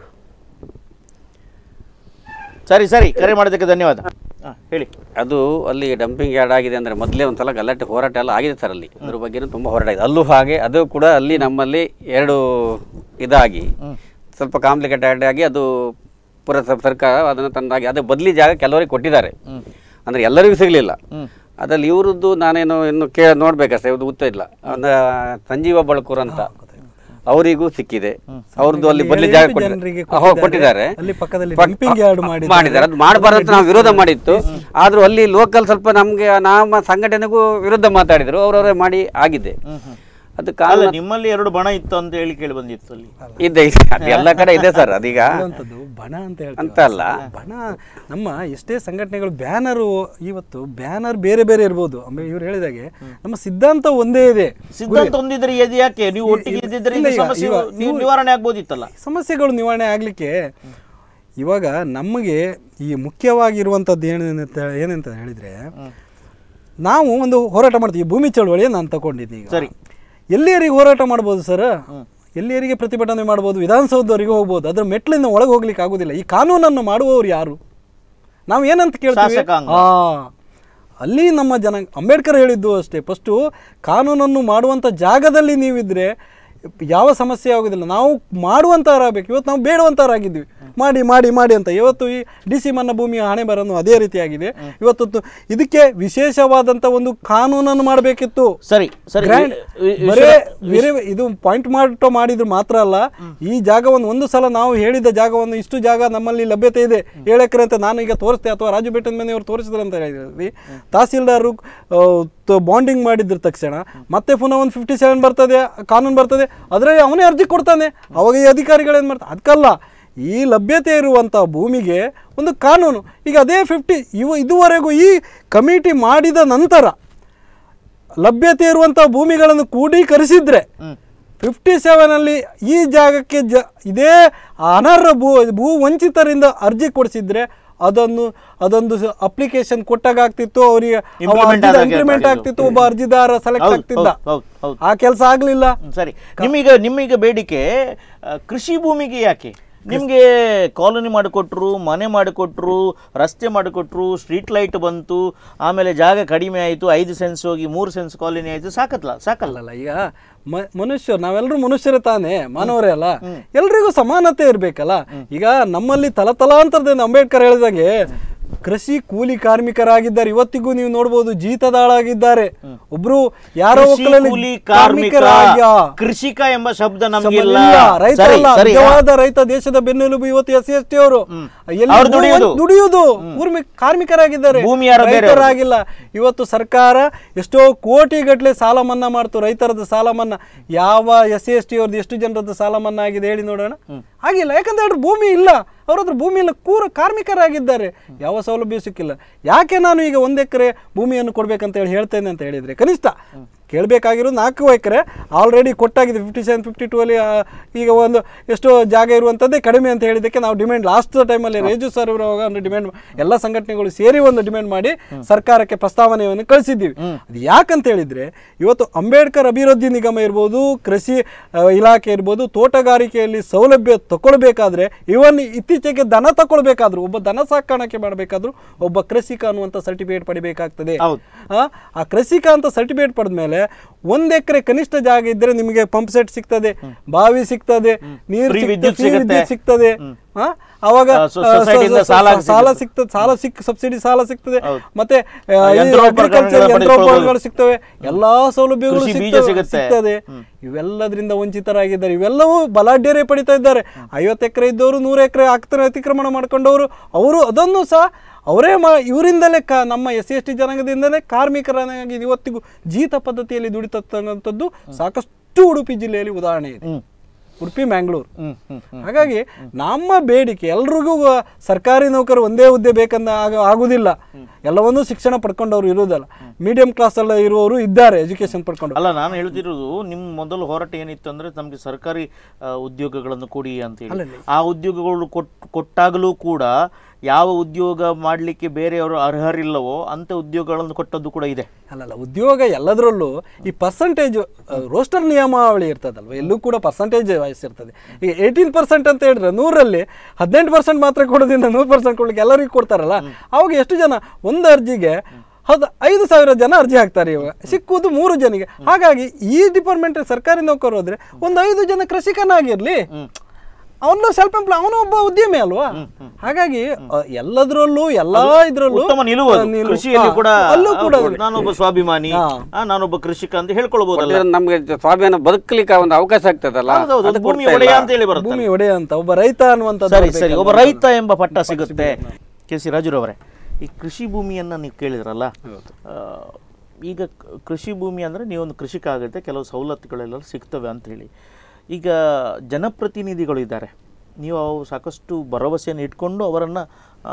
ಸರಿ ಸರಿ ಕರೆ ಮಾಡೋದಕ್ಕೆ ಧನ್ಯವಾದ ಹಾಂ ಹೇಳಿ ಅದು ಅಲ್ಲಿ ಡಂಪಿಂಗ್ ಯಾರ್ಡ್ ಆಗಿದೆ ಅಂದರೆ ಮೊದಲೇ ಒಂದ್ಸಲ ಗಲಾಟೆ ಹೋರಾಟ ಎಲ್ಲ ಆಗಿದೆ ಸರ್ ಅಲ್ಲಿ ಅದ್ರ ಬಗ್ಗೆನೂ ತುಂಬ ಹೋರಾಟ ಆಗಿದೆ ಅಲ್ಲೂ ಹಾಗೆ ಅದು ಕೂಡ ಅಲ್ಲಿ ನಮ್ಮಲ್ಲಿ ಎರಡು ಇದಾಗಿ ಹ್ಮ್. ಸ್ವಲ್ಪ ಕಾಂಪ್ಲಿಕೇಟೆಡ್ ಆಗಿ ಅದು ಪುರಸಭೆ ಸರ್ಕಾರ ಅದನ್ನು ತಂದಾಗಿ ಅದೇ ಬದಲಿ ಜಾಗ ಕೆಲವರಿಗೆ ಕೊಟ್ಟಿದ್ದಾರೆ ಹ್ಮ್. ಅಂದರೆ ಎಲ್ಲರಿಗೂ ಸಿಗಲಿಲ್ಲ ಹ್ಮ್. ಅದ್ರಲ್ಲಿ ಇವರದ್ದು ನಾನೇನು ಇನ್ನು ಕೇ ನೋಡ್ಬೇಕಷ್ಟೇ ಇದು ಗೊತ್ತ ಇಲ್ಲ ಅಂದ್ರೆ ಸಂಜೀವ ಬಳಕೂರ್ ಅಂತ ಅವರಿಗೂ ಸಿಕ್ಕಿದೆ ಅವ್ರದ್ದು ಅಲ್ಲಿ ಬದಲಿ ಜಾಗ ಏಳೆಂಟು ಜನರಿಗೆ ಕೊಟ್ಟಿದ್ದಾರೆ ಹೋ, ಕೊಟ್ಟಿದ್ದಾರೆ ಅಲ್ಲಿ ಪಕ್ಕದಲ್ಲಿ ಪಕ್- dumping yard ಮಾಡಿದ್ದಾರೆ. ಮಾಡಿದ್ದಾರೆ ಅದು ಮಾಡಬಾರ್ದು ಅಂತ ನಾವು ವಿರೋಧ ಮಾಡಿತ್ತು ಆದ್ರೂ ಅಲ್ಲಿ ಲೋಕಲ್ ಸ್ವಲ್ಪ ನಮಗೆ ನಮ್ಮ ಸಂಘಟನೆಗೂ ವಿರುದ್ಧ ಮಾತಾಡಿದ್ರು ಅವ್ರವರೇ ಮಾಡಿ ಆಗಿದೆ ಹ್ಮ್, ಹ್ಮ್. ಅದು ಅಲ್ಲ ಕಾಲ ನಿಮ್ಮಲ್ಲಿ ಎರಡು ಬಣ ಇತ್ತು ಅಂತ ಹೇಳಿ ಕೇಳಿ ಬಂದಿತ್ತು ಅಲ್ಲಿ ಇದೆ ಇದೆ. ಅದು ಎಲ್ಲ ಕಡೆ ಇದೆ ಸರ್ ಅದೀಗ ಹೇಳುವಂಥದ್ದು ಬಣ ಅಂತ ಹೇಳ್ತೀವಿ ಅಂತ ಅಲ್ಲ ಬಣ ನಮ್ಮ ಎಷ್ಟೇ ಸಂಘಟನೆಗಳು ಬ್ಯಾನರು ಇವತ್ತು ಬ್ಯಾನರ್ ಬೇರೆ ಬೇರೆ ಇರ್ಬೋದು ಆಮೇಲೆ ಇವ್ರು ಹೇಳಿದಾಗೆ ನಮ್ಮ ಸಿದ್ಧಾಂತ ಒಂದೇ ಇದೆ ಸಿದ್ಧಾಂತ ಹೊಂದಿದ್ರೆ ಇದು ಯಾಕೆ ನೀವು ಒಟ್ಟಿಗೆ ಇದ್ದಿದ್ರೆ ಇಲ್ಲ, ಇದು ಈಗ- ಸಮಸ್ಯೆ ಇವ- ನೀವು ಇವ್ರು- ನಿವಾರಣೆ ಆಗ್ಬೋದಿತ್ತಲ್ಲ ಸಮಸ್ಯೆಗಳು ನಿವಾರಣೆ ಆಗಲಿಕ್ಕೆ ಇವಾಗ ನಮಗೆ ಈ ಮುಖ್ಯವಾಗಿರುವಂಥದ್ದು ಏನಂತ ಏನಂತ ಹೇಳಿದರೆ ನಾವು ಒಂದು ಹೋರಾಟ ಮಾಡ್ತೀವಿ ಭೂಮಿ ಚಳವಳಿಯನ್ನು ನಾನು ತಗೊಂಡಿದ್ದೀನಿ ಈಗ ಸರಿ. ಎಲ್ಲಿಯರಿಗೆ ಹೋರಾಟ ಮಾಡ್ಬೋದು ಸರ್ ಎಲ್ಲಿಯರಿಗೆ ಪ್ರತಿಭಟನೆ ಮಾಡ್ಬೋದು ವಿಧಾನಸೌಧವರೆಗೆ ಹೋಗ್ಬೋದು ಅದ್ರ ಮೆಟ್ಲಿಂದ ಒಳಗೆ ಹೋಗ್ಲಿಕ್ಕೆ ಆಗೋದಿಲ್ಲ ಈ ಕಾನೂನನ್ನು ಮಾಡುವವರು ಯಾರು ನಾವು ಏನಂತ ಕೇಳ್ತೀವಿ ಶಾಸಕಾಂಗ. ಆ ಅಲ್ಲಿ ನಮ್ಮ ಜನ ಅಂಬೇಡ್ಕರ್ ಹೇಳಿದ್ದು ಅಷ್ಟೇ ಫಸ್ಟು ಕಾನೂನನ್ನು ಮಾಡುವಂಥ ಜಾಗದಲ್ಲಿ ನೀವಿದ್ರೆ ಯಾವ ಸಮಸ್ಯೆ ಆಗೋದಿಲ್ಲ ನಾವು ಮಾಡುವಂಥವರಾಗಬೇಕು ಇವತ್ತು ನಾವು ಬೇಡುವಂಥವರಾಗಿದ್ವಿ ಮಾಡಿ ಮಾಡಿ ಮಾಡಿ ಅಂತ ಇವತ್ತು ಈ ಡಿ ಸಿ ಮನ್ನ ಭೂಮಿಯ ಹಣೆ ಬರನು ಅದೇ ರೀತಿಯಾಗಿದೆ ಇವತ್ತು ತು- ಇದಕ್ಕೆ ವಿಶೇಷವಾದಂಥ ಒಂದು ಕಾನೂನನ್ನು ಮಾಡಬೇಕಿತ್ತು ಸರಿ ಸರಿ ಗ್ರ್ಯಾಂಡ್ ವಿ- ವಿ- ಬರೇ ಬೇರೆ ಇದು ಪಾಯಿಂಟ್ ಮಾಡಿಟ್ಟು ಮಾಡಿದ್ರು ಮಾತ್ರ ಅಲ್ಲ ಈ ಜಾಗವನ್ನು ಒಂದು ಸಲ ನಾವು ಹೇಳಿದ ಜಾಗವನ್ನು ಇಷ್ಟು ಜಾಗ ನಮ್ಮಲ್ಲಿ ಲಭ್ಯತೆ ಇದೆ ಏಳು ಎಕರೆ ಅಂತ ನಾನು ಈಗ ತೋರಿಸ್ತೆ ಅಥವಾ ರಾಜು ಬೆಟ್ಟದ ಮನೆ ಅವರು ತೋರಿಸಿದ್ರು ಅಂತ ಹೇಳಿದ್ವಿ ತಹಸೀಲ್ದಾರರು ಬಾಂಡಿಂಗ್ ಮಾಡಿದ್ರ ತಕ್ಷಣ ಮತ್ತೆ ಪುನಃ ಒಂದು ಫಿಫ್ಟಿ ಸೆವೆನ್ ಬರ್ತದೆ ಕಾನೂನು ಬರ್ತದೆ ಅದರಲ್ಲಿ ಅವನೇ ಅರ್ಜಿ ಕೊಡ್ತಾನೆ ಅವಾಗ ಈ ಅಧಿಕಾರಿಗಳೇನು ಮಾಡ್ತಾರೆ ಅದಕ್ಕಲ್ಲ ಈ ಲಭ್ಯತೆ ಇರುವಂಥ ಭೂಮಿಗೆ ಒಂದು ಕಾನೂನು ಈಗ ಅದೇ ಫಿಫ್ಟಿ ಇವು ಇದುವರೆಗೂ ಈ ಕಮಿಟಿ ಮಾಡಿದ ನಂತರ ಲಭ್ಯತೆ ಇರುವಂಥ ಭೂಮಿಗಳನ್ನು ಕ್ರೋಢೀಕರಿಸಿದ್ರೆ ಫಿಫ್ಟಿ ಸೆವೆನಲ್ಲಿ ಈ ಜಾಗಕ್ಕೆ ಜ ಇದೇ ಅನರ್ಹ ಭೂ ಭೂ ವಂಚಿತರಿಂದ ಅರ್ಜಿ ಕೊಡಿಸಿದ್ರೆ ಅದನ್ನು ಅದೊಂದು ಅಪ್ಲಿಕೇಶನ್ ಕೊಟ್ಟಾಗ ಆಗ್ತಿತ್ತು ಅವರಿಗೆ Implement ಆದಾಗ ಇಂಪ್ಲಿಮೆಂಟ್ ಆಗ್ತಿತ್ತು ಒಬ್ಬ ಅರ್ಜಿದಾರ ಸೆಲೆಕ್ಟ್ ಹೌದು, ಆಗ್ತಿದ್ದ ಹೌದು, ಹೌದು, ಹೌದು. ಆ ಕೆಲಸ ಆಗಲಿಲ್ಲ ಹ್ಮ್, ಸರಿ ನಿಮೀಗ ನಿಮ್ಮೀಗ ಬೇಡಿಕೆ ಆ, ಕೃಷಿ ಭೂಮಿಗೆ ಯಾಕೆ ನಿಮಗೆ ಕಾಲೋನಿ ಮಾಡಿಕೊಟ್ರು ಮನೆ ಮಾಡಿಕೊಟ್ರು ರಸ್ತೆ ಮಾಡಿಕೊಟ್ರು ಸ್ಟ್ರೀಟ್ ಲೈಟ್ ಬಂತು ಆಮೇಲೆ ಜಾಗ ಕಡಿಮೆ ಆಯಿತು ಐದು ಸೆನ್ಸ್ ಹೋಗಿ ಮೂರು ಸೆನ್ಸ್ ಕಾಲೋನಿ ಆಯಿತು ಸಾಕತ್ಲ ಸಾಕಲ್ಲ ಅಲ್ಲಲ್ಲ ಈಗ ಮ- ಮನುಷ್ಯರು ನಾವೆಲ್ಲರೂ ಮನುಷ್ಯರೇ ತಾನೇ ಮಾನವರೇ ಅಲ್ಲ ಎಲ್ರಿಗೂ ಸಮಾನತೆ ಇರ್ಬೇಕಲ್ಲ ಈಗ ನಮ್ಮಲ್ಲಿ ತಲತಲಾಂತರದಿಂದ ಅಂಬೇಡ್ಕರ್ ಹೇಳಿದಂಗೆ ಕೃಷಿ ಕೂಲಿ ಕಾರ್ಮಿಕರಾಗಿದ್ದಾರೆ ಇವತ್ತಿಗೂ ನೀವು ನೋಡ್ಬೋದು ಜೀತದಾಳಾಗಿದ್ದಾರೆ ಒಬ್ರು ಯಾರೋ ಕೃಷಿ ಒಕ್ಕಲಲ್ಲಿ ಕೂಲಿ ಕಾರ್ಮಿಕ ಕಾರ್ಮಿಕರಾಗ್ಯ. ಕೃಷಿಕ ಎಂಬ ಶಬ್ದ ನಮಗಿಲ್ಲ ಇಲ್ಲ, ರೈತ ಸರಿ, ಅಲ್ಲ, ಸರಿ, ನಿಜವಾದ ರೈತ ದೇಶದ ಬೆನ್ನೆಲುಬು ಇವತ್ತು ಎಸ್ ಸಿ ಎಸ್ ಟಿ ಅವರು ಎಲ್ಲಿ ಅವ್ರು ದುಡಿಯೋದು. ದುಡಿಯುವುದು ಕೂರ್ಮಿ ಕಾರ್ಮಿಕರಾಗಿದ್ದಾರೆ ಭೂಮಿ ಯಾರೋ ಬೇರೆಯವರು. ರೈತರಾಗಿಲ್ಲ ಇವತ್ತು ಸರ್ಕಾರ ಎಷ್ಟೋ ಕೋಟಿ ಗಟ್ಟಲೆ ಸಾಲ ಮನ್ನಾ ಮಾಡ್ತು ರೈತರದ್ದು ಸಾಲ ಮನ್ನಾ ಯಾವ ಎಸ್ ಸಿ ಎಸ್ ಟಿ ಅವ್ರದ್ದು ಎಷ್ಟು ಜನರದ್ದು ಸಾಲ ಮನ್ನಾ ಆಗಿದೆ ಹೇಳಿ ನೋಡೋಣ ಆಗಿಲ್ಲ ಯಾಕಂದ್ರೆ ಅವ್ರ ಭೂಮಿ ಇಲ್ಲ ಅವ್ರ ಹತ್ರ ಭೂಮಿ ಇಲ್ಲ ಕೂರ ಕಾರ್ಮಿಕರಾಗಿದ್ದಾರೆ ಯಾವ ಸೌಲಭ್ಯ ಸಿಕ್ಕಿಲ್ಲ ಯಾಕೆ ನಾನು ಈಗ ಒಂದು ಎಕರೆ ಭೂಮಿಯನ್ನು ಕೊಡ್ಬೇಕಂತ ಹೇಳಿ ಹೇಳ್ತೇನೆ ಅಂತ ಹೇಳಿದ್ರೆ ಕನಿಷ್ಠ ಕೇಳಬೇಕಾಗಿರೋದು ನಾಲ್ಕು ಎಕರೆ ಆಲ್ರೆಡಿ ಕೊಟ್ಟಾಗಿದೆ ಫಿಫ್ಟಿ ಸೆವೆನ್ ಫಿಫ್ಟಿ ಟೂ ಅಲ್ಲಿ ಆ, ಈಗ ಒಂದು ಎಷ್ಟೋ ಜಾಗ ಇರುವಂಥದ್ದೇ ಕಡಿಮೆ ಅಂತ ಹೇಳಿದ್ದಕ್ಕೆ ನಾವು ಡಿಮ್ಯಾಂಡ್ ಲಾಸ್ಟ್ ಟೈಮಲ್ಲಿ ರೇಜು ಸರ್ ಇರುವಾಗ ಒಂದು ಡಿಮ್ಯಾಂಡ್ ಎಲ್ಲ ಸಂಘಟನೆಗಳು ಸೇರಿ ಒಂದು ಡಿಮ್ಯಾಂಡ್ ಮಾಡಿ ಸರ್ಕಾರಕ್ಕೆ ಪ್ರಸ್ತಾವನೆಯನ್ನು ಕಳಿಸಿದ್ದೀವಿ ಅದು ಯಾಕಂತ ಹೇಳಿದ್ರೆ ಇವತ್ತು ಅಂಬೇಡ್ಕರ್ ಅಭಿವೃದ್ಧಿ ನಿಗಮ ಇರ್ಬೋದು ಕೃಷಿ ಆ, ಇಲಾಖೆ ಇರ್ಬೋದು ತೋಟಗಾರಿಕೆಯಲ್ಲಿ ಸೌಲಭ್ಯ ತಗೊಳ್ಬೇಕಾದ್ರೆ ಇವನ್ ಇತ್ತೀಚೆಗೆ ದನ ತಗೊಳ್ಬೇಕಾದ್ರು ಒಬ್ಬ ದನ ಸಾಕಾಣಿಕೆ ಮಾಡಬೇಕಾದ್ರೂ ಒಬ್ಬ ಕೃಷಿಕ ಅನ್ನುವಂಥ ಸರ್ಟಿಫಿಕೇಟ್ ಪಡಿಬೇಕಾಗ್ತದೆ ಹೌದು. ಆ ಆ ಕೃಷಿಕ ಅಂತ ಸರ್ಟಿಫಿಕೇಟ್ ಪಡೆದ್ಮೇಲೆ ಒಂದ್ ಎಕರೆ ಕನಿಷ್ಠ ಜಾಗ ಇದ್ರೆ ನಿಮಗೆ ಪಂಪ್ ಸೆಟ್ ಸಿಗ್ತದೆ ಬಾವಿ ಸಿಗ್ತದೆ ನೀರು Free ಸಿಗ್ತದೆ, ವಿದ್ಯುತ್ free ಸಿಗುತ್ತೆ. ವಿದ್ಯುತ್ ಸಿಗ್ತದೆ ಆ, ಅವಾಗ ಆ, ಸೊ- ಆ, ಸ- ಸೊಸೈಟಿಯಿಂದ ಸ- ಸಾಲ ಸಾಲ ಸಿಗುತ್ತೆ. ಸಿಗ್ತದೆ ಸಾಲ ಸಿಕ್ ಸಬ್ಸಿಡಿ ಸಾಲ ಸಿಗ್ತದೆ ಹೌದು. ಮತ್ತೆ ಆ, ಈ ಯಂತ್ರೋಪಕರಣಗಳ agriculture ಯಂತ್ರೋಪಕರಣಗಳು ಪಡೆದುಕೊಳ್ಳಬಹುದು. ಸಿಗ್ತವೆ ಎಲ್ಲಾ ಸೌಲಭ್ಯಗಳು ಕೃಷಿ ಬೀಜ ಸಿಗ್ತವೆ- ಸಿಗುತ್ತೆ. ಸಿಗ್ತದೆ ಇವೆಲ್ಲದರಿಂದ ವಂಚಿತರಾಗಿದ್ದಾರೆ ಇವೆಲ್ಲವೂ ಬಲಾಢ್ಯರೇ ಪಡಿತಾ ಇದ್ದಾರೆ ಐವತ್ತು ಎಕರೆ ಇದ್ದವರು ನೂರು ಎಕರೆ ಆಗ್ತಾರೆ ಅತಿಕ್ರಮಣ ಮಾಡ್ಕೊಂಡವರು ಅವರು ಅದನ್ನು ಸಹ ಅವರೇ ಮಾ ಇವರಿಂದಲೇ ಕ ನಮ್ಮ ಎಸ್ ಸಿ ಎಸ್ ಟಿ ಜನಾಂಗದಿಂದಲೇ ಕಾರ್ಮಿಕರಾಗಿ ಇವತ್ತಿಗೂ ಜೀತ ಪದ್ಧತಿಯಲ್ಲಿ ದುಡಿತಕ್ಕಂಥದ್ದು ಸಾಕಷ್ಟು ಉಡುಪಿ ಜಿಲ್ಲೆಯಲ್ಲಿ ಉದಾಹರಣೆ ಇದೆ ಹ್ಮ್. ಉಡುಪಿ ಮ್ಯಾಂಗ್ಳೂರು ಹ್ಮ್ ಹ್ಮ್ ಹ್ಮ್ ಹಾಗಾಗಿ ನಮ್ಮ ಬೇಡಿಕೆ ಎಲ್ರಿಗೂ ಆ, ಸರ್ಕಾರಿ ನೌಕರು ಒಂದೇ ಹುದ್ದೆ ಬೇಕಂದ ಆಗ ಆಗುದಿಲ್ಲ ಎಲ್ಲವನ್ನೂ ಶಿಕ್ಷಣ ಪಡ್ಕೊಂಡವ್ರು ಇರುವುದಲ್ಲ ಮೀಡಿಯಂ ಕ್ಲಾಸ್ ಎಲ್ಲ ಇರುವವರು ಇದ್ದಾರೆ ಎಜುಕೇಶನ್ ಪಡ್ಕೊಂಡು ಅಲ್ಲ ನಾನು ಹೇಳ್ತಿರೋದು ನಿಮ್ಮ ಮೊದಲು ಹೋರಾಟ ಏನಿತ್ತು ಅಂದ್ರೆ ನಮಗೆ ಸರ್ಕಾರಿ ಆ, ಉದ್ಯೋಗಗಳನ್ನು ಕೊಡಿ ಅಂತ ಹೇಳಿ ಆ ಉದ್ಯೋಗಗಳು ಕೊಟ್ ಕೊಟ್ಟಾಗಲೂ ಕೂಡ ಯಾವ ಉದ್ಯೋಗ ಮಾಡಲಿಕ್ಕೆ ಬೇರೆಯವರು ಅರ್ಹರಿಲ್ಲವೋ ಅಂತ ಉದ್ಯೋಗಗಳನ್ನು ಕೊಟ್ಟದ್ದು ಕೂಡ ಇದೆ ಅಲ್ಲಲ್ಲ ಉದ್ಯೋಗ ಎಲ್ಲದರಲ್ಲೂ ಈ ಪರ್ಸೆಂಟೇಜ್ ರೋಸ್ಟರ್ ನಿಯಮಾವಳಿ ಇರ್ತದಲ್ವ ಎಲ್ಲೂ ಕೂಡ ಪರ್ಸೆಂಟೇಜ್ ವಯಸ್ಸಿರ್ತದೆ ಈಗ ಏಯ್ಟೀನ್ ಪರ್ಸೆಂಟ್ ಅಂತ ಹೇಳಿದ್ರೆ ನೂರಲ್ಲಿ ಹದಿನೆಂಟು ಪರ್ಸೆಂಟ್ ಮಾತ್ರ ಕೊಡೋದ್ರಿಂದ ನೂರು ಪರ್ಸೆಂಟ್ ಕೊಡ್ಲಿಕ್ಕೆ ಎಲ್ಲರಿಗೂ ಕೊಡ್ತಾರಲ್ಲ ಅವಾಗ ಎಷ್ಟು ಜನ ಒಂದು ಅರ್ಜಿಗೆ ಹೌದು ಐದು ಸಾವಿರ ಜನ ಅರ್ಜಿ ಹಾಕ್ತಾರೆ ಇವಾಗ ಸಿಕ್ಕುವುದು ಮೂರು ಜನಿಗೆ ಹಾಗಾಗಿ ಈ ಡಿಪಾರ್ಟ್ಮೆಂಟ್ ಸರ್ಕಾರಿ ನೌಕರು ಹೋದ್ರೆ ಒಂದು ಐದು ಜನ ಕೃಷಿಕನಾಗಿರ್ಲಿ ಅವನು ಸೆಲ್ಫ್ ಎಂಪ್ಲಾಯ್ ಅವನು ಒಬ್ಬ ಉದ್ಯಮಿ ಅಲ್ವಾ ಹಾಗಾಗಿ ಅ, ಎಲ್ಲದರಲ್ಲೂ ಎಲ್ಲಾ ಇದ್ರಲ್ಲೂ ಉತ್ತಮ ನಿಲುವು ಅದು. ಆ, ನಿಲುವು. ಕೃಷಿಯಲ್ಲಿ ಹಾ, ಕೂಡ ಅಲ್ಲೂ ಕೂಡ ಆ, ನಾನೊಬ್ಬ ಸ್ವಾಭಿಮಾನಿ ಹಾ. ಆ, ನಾನೊಬ್ಬ ಕೃಷಿಕ ಅಂತ ಹೇಳ್ಕೊಳ್ಬಹುದಲ್ಲ ಕೊಟ್ಟಿದ್ರೆ ನಮ್ಗೆ ಸ್ವಾಭಿಮಾನ ಬದುಕಲಿಕ್ಕೆ ಒಂದು ಅವಕಾಶ ಆಗ್ತದಲ್ಲ ಹೌದೌದು, ಅದು ಭೂಮಿ ಕೊಡ್ತಾ ಒಡೆಯ ಇಲ್ಲ. ಅಂತ ಹೇಳಿ ಬರುತ್ತೆ ಭೂಮಿ ಒಡೆಯ ಅಂತ ಒಬ್ಬ ರೈತ ಅನ್ನುವಂಥದ್ದು ಸರಿ ಸರಿ ಒಬ್ಬ ಬರ್ಬೇಕಲ್ವಾ? ರೈತ ಎಂಬ ಪಟ್ಟ ಸಿಗುತ್ತೆ ಕೆ ಸಿ ರಾಜುರವರೇ ಈ ಕೃಷಿ ಭೂಮಿಯನ್ನು ನೀವು ಕೇಳಿದ್ರಲ್ಲ ಆ, ಈಗ ಕ- ಕೃಷಿ ಭೂಮಿ ಅಂದರೆ ನೀವೊಂದು ಕೃಷಿಕ ಆಗುತ್ತೆ ಕೆಲವು ಸವಲತ್ತುಗಳೆಲ್ಲ ಸಿಗ್ತವೆ ಅಂತ ಹೇಳಿ ಈಗ ಜನಪ್ರತಿನಿಧಿಗಳು ಇದ್ದಾರೆ ನೀವು ಅವು ಸಾಕಷ್ಟು ಭರವಸೆಯನ್ನು ಇಟ್ಕೊಂಡು ಅವರನ್ನು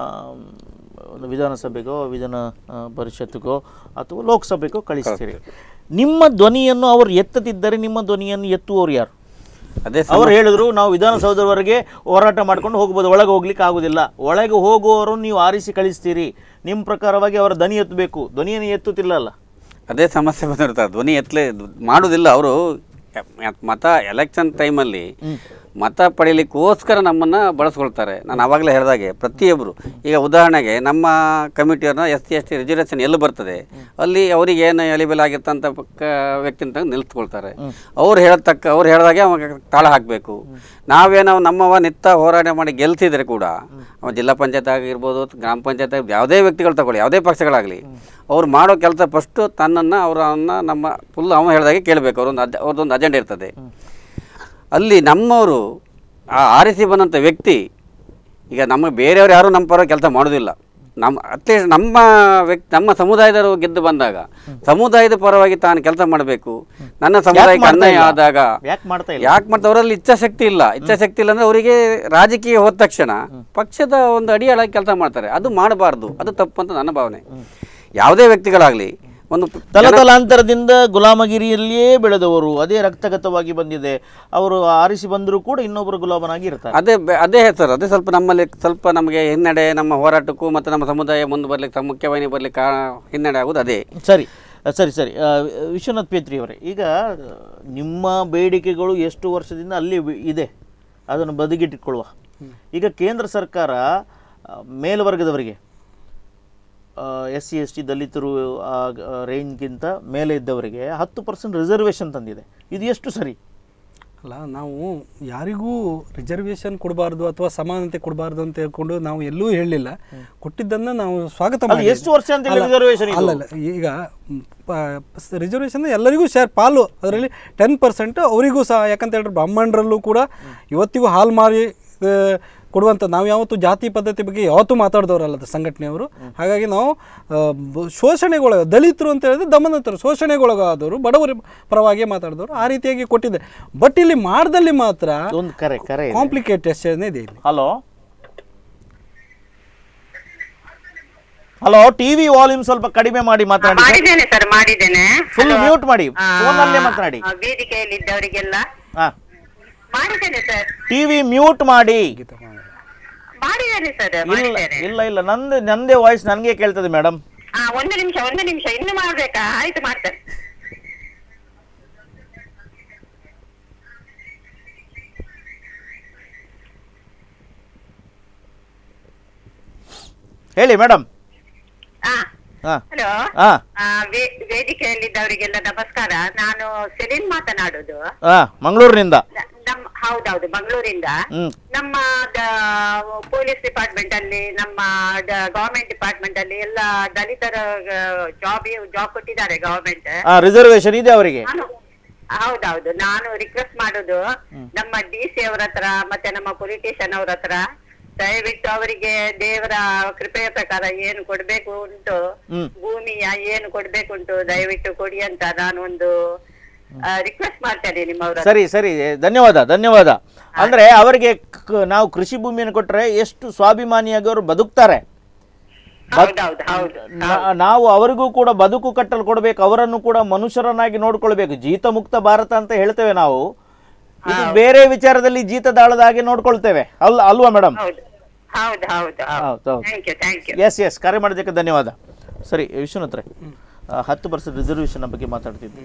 ಒಂದು ವಿಧಾನಸಭೆಗೋ ವಿಧಾನ ಆ, ಪರಿಷತ್ಗೋ ಅಥವಾ ಲೋಕಸಭೆಗೋ ಕಳಿಸ್ತೀರಿ ನಿಮ್ಮ ಧ್ವನಿಯನ್ನು ಅವರು ಎತ್ತದಿದ್ದರೆ ನಿಮ್ಮ ಧ್ವನಿಯನ್ನು ಎತ್ತುವವರು ಯಾರು ಅದೇ ಅವ್ರು ಹೇಳಿದ್ರು ನಾವು ವಿಧಾನಸೌಧದವರೆಗೆ ಹೋರಾಟ ಮಾಡ್ಕೊಂಡು ಹೋಗ್ಬೋದು ಒಳಗೆ ಹೋಗ್ಲಿಕ್ಕೆ ಆಗುದಿಲ್ಲ ಒಳಗೆ ಹೋಗುವವರು ನೀವು ಆರಿಸಿ ಕಳಿಸ್ತೀರಿ ನಿಮ್ಮ ಪ್ರಕಾರವಾಗಿ ಅವರ ಧ್ವನಿ ಎತ್ತಬೇಕು ಧ್ವನಿಯನ್ನು ಎತ್ತುತ್ತಿಲ್ಲಲ್ಲ ಅದೇ ಸಮಸ್ಯೆ ಬಂದಿರ್ತಾರೆ ಧ್ವನಿ ಎತ್ತಲೇ ಮಾಡುವುದಿಲ್ಲ ಅವರು ಮತ ಎಲೆಕ್ಷನ್ ಟೈಮಲ್ಲಿ ಮತ ಪಡೀಲಿಕ್ಕೋಸ್ಕರ ನಮ್ಮನ್ನು ಬಳಸ್ಕೊಳ್ತಾರೆ ನಾನು ಆವಾಗಲೇ ಹೇಳಿದಾಗೆ ಪ್ರತಿಯೊಬ್ಬರು ಈಗ ಉದಾಹರಣೆಗೆ ನಮ್ಮ ಕಮಿಟಿಯವ್ರನ್ನ S C S T reservation ಎಲ್ಲಿ ಬರ್ತದೆ ಅಲ್ಲಿ ಅವರಿಗೆ ಏನು ಎಲಿಬಲ್ ಆಗಿರ್ತಂಥ ಪಕ್ಕ ವ್ಯಕ್ತಿನ ನಿಲ್ಸ್ಕೊಳ್ತಾರೆ ಅವ್ರು ಹೇಳ್ತಕ್ಕ ಅವ್ರು ಹೇಳ್ದಾಗೆ ಅವಾಗ ತಾಳ ಹಾಕಬೇಕು ನಾವೇನೋ ನಮ್ಮವ ನಿತ್ತ ಹೋರಾಟ ಮಾಡಿ ಗೆಲ್ತಿದ್ರೆ ಕೂಡ ಅವ ಜಿಲ್ಲಾ ಪಂಚಾಯತ್ ಆಗಿರ್ಬೋದು ಗ್ರಾಮ ಪಂಚಾಯತ್ ಆಗಿ ಯಾವುದೇ ವ್ಯಕ್ತಿಗಳು ತಗೊಳ್ಳಿ ಯಾವುದೇ ಪಕ್ಷಗಳಾಗಲಿ ಅವ್ರು ಮಾಡೋ ಕೆಲಸ ಫಸ್ಟು ತನ್ನನ್ನು ಅವರನ್ನು ನಮ್ಮ ಫುಲ್ ಅವ ಹೇಳ್ದಾಗೆ ಕೇಳಬೇಕು ಅವ್ರೊಂದು ಅಜ ಅವ್ರದ್ದೊಂದು ಅಜೆಂಡ ಇರ್ತದೆ ಅಲ್ಲಿ ನಮ್ಮವರು ಆ ಆರಿಸಿ ಬಂದಂಥ ವ್ಯಕ್ತಿ ಈಗ ನಮ್ಮ ಬೇರೆಯವರು ಯಾರೂ ನಮ್ಮ ಪರ ಕೆಲಸ ಮಾಡೋದಿಲ್ಲ ನಮ್ಮ ಅಟ್ಲೀಸ್ಟ್ ನಮ್ಮ ವ್ಯಕ್ತಿ ನಮ್ಮ ಸಮುದಾಯದವರು ಗೆದ್ದು ಬಂದಾಗ ಸಮುದಾಯದ ಪರವಾಗಿ ತಾನು ಕೆಲಸ ಮಾಡಬೇಕು ನನ್ನ ಸಮುದಾಯಕ್ಕೆ ಮಾಡ್ತಾ ಅನ್ಯಾಯ ಇಲ್ಲ? ಆದಾಗ ಯಾಕೆ ಮಾಡ್ತಾ ಇಲ್ಲ ಯಾಕೆ ಮಾಡ್ತಾ ಅವರಲ್ಲಿ ಇಚ್ಛಾಶಕ್ತಿ ಇಲ್ಲ ಇಚ್ಛಾಶಕ್ತಿ ಇಲ್ಲ ಅಂದ್ರೆ ಅವರಿಗೆ ರಾಜಕೀಯ ಹೋದ ತಕ್ಷಣ ಪಕ್ಷದ ಒಂದು ಅಡಿಯಾಳಾಗಿ ಕೆಲಸ ಮಾಡ್ತಾರೆ ಅದು ಮಾಡಬಾರ್ದು ಅದು ತಪ್ಪು ಅಂತ ನನ್ನ ಭಾವನೆ ಯಾವುದೇ ವ್ಯಕ್ತಿಗಳಾಗಲಿ ಒಂದು ತಲತಲಾಂತರದಿಂದ ಗುಲಾಮಗಿರಿಯಲ್ಲಿಯೇ ಬೆಳೆದವರು ಅದೇ ರಕ್ತಗತವಾಗಿ ಬಂದಿದೆ ಅವರು ಆರಿಸಿ ಬಂದರೂ ಕೂಡ ಇನ್ನೊಬ್ಬರು ಗುಲಾಮನಾಗಿ ಇರ್ತಾರೆ ಅದೇ ಬೆ- ಅದೇ ಸರ್ ಅದೇ ಸ್ವಲ್ಪ ನಮ್ಮಲ್ಲಿ ಸ್ವಲ್ಪ ನಮಗೆ ಹಿನ್ನಡೆ ನಮ್ಮ ಹೋರಾಟಕ್ಕೂ ಮತ್ತು ನಮ್ಮ ಸಮುದಾಯ ಮುಂದೆ ಬರ್ಲಿಕ್ಕೆ ಮುಖ್ಯವಾಹಿನಿ ಬರ್ಲಿಕ್ಕೆ ಕಾ- ಹಿನ್ನಡೆ ಆಗೋದು ಅದೇ ಸರಿ ಅಹ್, ಸರಿ ಸರಿ ಅಹ್, ವಿಶ್ವನಾಥ್ ಪೇತ್ರಿ ಅವರೇ ಈಗ ನಿಮ್ಮ ಬೇಡಿಕೆಗಳು ಎಷ್ಟು ವರ್ಷದಿಂದ ಅಲ್ಲಿ ವಿ- ಇದೆ ಅದನ್ನು ಬದಿಗಿಟ್ಟಿಕೊಳ್ಳುವ ಈಗ ಕೇಂದ್ರ ಸರ್ಕಾರ ಆ, ಮೇಲ್ವರ್ಗದವರಿಗೆ ಎಸ್ ಸಿ ಎಸ್ ಟಿ ದಲಿತರು ಆ, ಆ, ರೇಂಜ್ಗಿಂತ ಮೇಲೆ ಇದ್ದವರಿಗೆ ಹತ್ತು ಪರ್ಸೆಂಟ್ ರಿಸರ್ವೇಷನ್ ತಂದಿದೆ ಇದು ಎಷ್ಟು ಸರಿ ಅಲ್ಲ ನಾವು ಯಾರಿಗೂ ರಿಸರ್ವೇಷನ್ ಕೊಡಬಾರ್ದು ಅಥವಾ ಸಮಾನತೆ ಕೊಡಬಾರ್ದು ಅಂತ ಹೇಳ್ಕೊಂಡು ನಾವು ಎಲ್ಲೂ ಹೇಳಲಿಲ್ಲ ಕೊಟ್ಟಿದ್ದನ್ನ ನಾವು ಸ್ವಾಗತ ಅಲ್ಲಿ ಮಾಡಿದ್ವಿ. ಎಷ್ಟು ವರ್ಷ ಅಂತ ಹೇಳಿ ಅಲ್ಲ, reservation ಇದು? ಅಲ್ಲ ಅಲ್ಲ ಈಗ ರಿಸರ್ವೇಷನ್ ಎಲ್ಲರಿಗೂ ಶೇರ್ ಪಾಲು ಅದರಲ್ಲಿ ಟೆನ್ ಪರ್ಸೆಂಟ್ ಅವರಿಗೂ ಸಹ ಯಾಕಂತ ಹೇಳಿದ್ರೆ ಬ್ರಾಹ್ಮಣರಲ್ಲೂ ಕೂಡ ಇವತ್ತಿಗೂ ಹಾಲ್ ಮಾರಿ ಆ, ಕೊಡುವಂಥ ನಾವು ಯಾವತ್ತೂ ಜಾತಿ ಪದ್ಧತಿ ಬಗ್ಗೆ ಯಾವತ್ತೂ ಮಾತಾಡಿದವರಲ್ಲ ಅದು ಸಂಘಟನೆಯವರು ಹಾಗಾಗಿ ನಾವು ಆ, ಬ- ಶೋಷಣೆಗೊಳಗ ದಲಿತರು ಅಂತ ಹೇಳಿದ್ರೆ ದಮನತರು ಶೋಷಣೆಗೊಳಗಾದವರು ಬಡವರ ಪರವಾಗಿ ಮಾತಾಡಿದವರು ಆ ರೀತಿಯಾಗಿ ಕೊಟ್ಟಿದೆ ಬಟ್ ಇಲ್ಲಿ ಮಾಡ್ದಲ್ಲಿ ಮಾತ್ರ ಒಂದು ಕರೆ ಕರೆ ಇದೆ. ಕಾಂಪ್ಲಿಕೇಟೇಷನ್ ಇದೆ ಇಲ್ಲಿ ಹಲೋ ಹಲೋ ಟಿವಿ ವಾಲ್ಯೂಮ್ ಸ್ವಲ್ಪ ಕಡಿಮೆ ಮಾಡಿ ಮಾತಾಡಿ ಮಾಡಿದ್ದೇನೆ ಸರ್ ಮಾಡಿದ್ದೇನೆ ಫುಲ್ Hello. ಮ್ಯೂಟ್ ಮಾಡಿ ಆ, ಫೋನಲ್ಲೇ ಮಾತನಾಡಿ ಆ, ವೇದಿಕೆಯಲ್ಲಿ ಇದ್ದವರಿಗೆಲ್ಲ ಹಾ ಮಾಡಿದ್ದೇನೆ ಸರ್ ಟಿವಿ ಮ್ಯೂಟ್ ಮಾಡಿ ಮಾಡಿದ್ದೇನೆ ಸರ್ ಇಲ್ಲ ಮಾಡಿದ್ದೇನೆ ಇಲ್ಲ ಇಲ್ಲ ನಂದು ನಂದೇ ವಾಯ್ಸ್ ನನಗೆ ಕೇಳ್ತದೆ ಮೇಡಮ್ ಆ ಒಂದು ನಿಮಿಷ ಒಂದು ನಿಮಿಷ ಇನ್ನು ಮಾಡ್ಬೇಕಾ ಆಯ್ತು ಮಾಡ್ತೇನೆ ಹೇಳಿ ಮೇಡಮ್ ಹಾ ಹಾ ಹಲೋ ಹಾ ವೇದಿಕೆಯಲ್ಲಿದ್ದವರಿಗೆಲ್ಲ ನಮಸ್ಕಾರ ನಾನು ಸೆಲಿನ್ ಮಾತನಾಡುದು ಹಾ ಮಂಗಳೂರಿನಿಂದ ನ- ನಮ್ಮ ಹೌದೌದು ಮಂಗಳೂರಿಂದ ಹ್ಮ್ ನಮ್ಮ ಪೊಲೀಸ್ ಡಿಪಾರ್ಟ್ಮೆಂಟ್ ಅಲ್ಲಿ ನಮ್ಮ ಗವರ್ಮೆಂಟ್ ಡಿಪಾರ್ಟ್ಮೆಂಟ್ ಅಲ್ಲಿ ಎಲ್ಲ ದಲಿತರ ಜಾಬ್ ಜಾಬ್ ಕೊಟ್ಟಿದ್ದಾರೆ ಗವರ್ಮೆಂಟ್ ಹಾ ರಿಸರ್ವೇಶನ್ ಇದೆ ಅವರಿಗೆ ನಾನು ಹೌದೌದು ನಾನು ರಿಕ್ವೆಸ್ಟ್ ಮಾಡೋದು ನಮ್ಮ ಡಿ ಸಿ ಅವ್ರ ಹತ್ರ ಮತ್ತೆ ನಮ್ಮ ಪೊಲಿಟಿಷಿಯನ್ ಅವ್ರ ಹತ್ರ ದಯವಿಟ್ಟು ಅವರಿಗೆ ದೇವರ ಕೃಪೆಯ ಪ್ರಕಾರ ಏನು ಕೊಡ್ಬೇಕು ಉಂಟು ಹ್ಮ್. ಭೂಮಿಯ ಏನು ಕೊಡ್ಬೇಕು ಉಂಟು ದಯವಿಟ್ಟು ಕೊಡಿ ಅಂತ ನಾನು ಒಂದು ರಿಕ್ವೆಸ್ಟ್ ಮಾಡ್ತೇನೆ ನಿಮ್ಮವ್ರ ಸರಿ ಸರಿ ಧನ್ಯವಾದ ಧನ್ಯವಾದ ಅಂದ್ರೆ ಅವರಿಗೆ ಕ- ನಾವು ಕೃಷಿ ಭೂಮಿಯನ್ನು ಕೊಟ್ಟರೆ ಎಷ್ಟು ಸ್ವಾಭಿಮಾನಿಯಾಗಿ ಅವರು ಬದುಕ್ತಾರೆ ಹೌದೌದು ಹೌದು ನಾ- ನಾವು ಅವರಿಗೂ ಕೂಡ ಬದುಕು ಕಟ್ಟಲು ಕೊಡಬೇಕು ಅವರನ್ನು ಕೂಡ ಮನುಷ್ಯರನ್ನಾಗಿ ನೋಡ್ಕೊಳ್ಬೇಕು ಜೀತ ಮುಕ್ತ ಭಾರತ ಅಂತ ಹೇಳ್ತೇವೆ ನಾವು ಇದು ಬೇರೆ ವಿಚಾರದಲ್ಲಿ ಜೀತದಾಳದ ಹಾಗೆ ನೋಡ್ಕೊಳ್ತೇವೆ ಅಲ್ಲ ಅಲ್ವಾ ಮೇಡಮ್ ಹೌದು ಹೌದು ಹೌದು ಹೌದು, ಹೌದು. Thank you thank you yes yes ಕರೆ ಮಾಡೋದಕ್ಕೆ ಧನ್ಯವಾದ ಸರಿ ವಿಶ್ವನಾಥ್ರೆ ಆ, ಹತ್ತು ಪರ್ಸೆಂಟ್ ರಿಸರ್ವೇಷನ್ ಬಗ್ಗೆ ಮಾತಾಡ್ತಿದ್ವಿ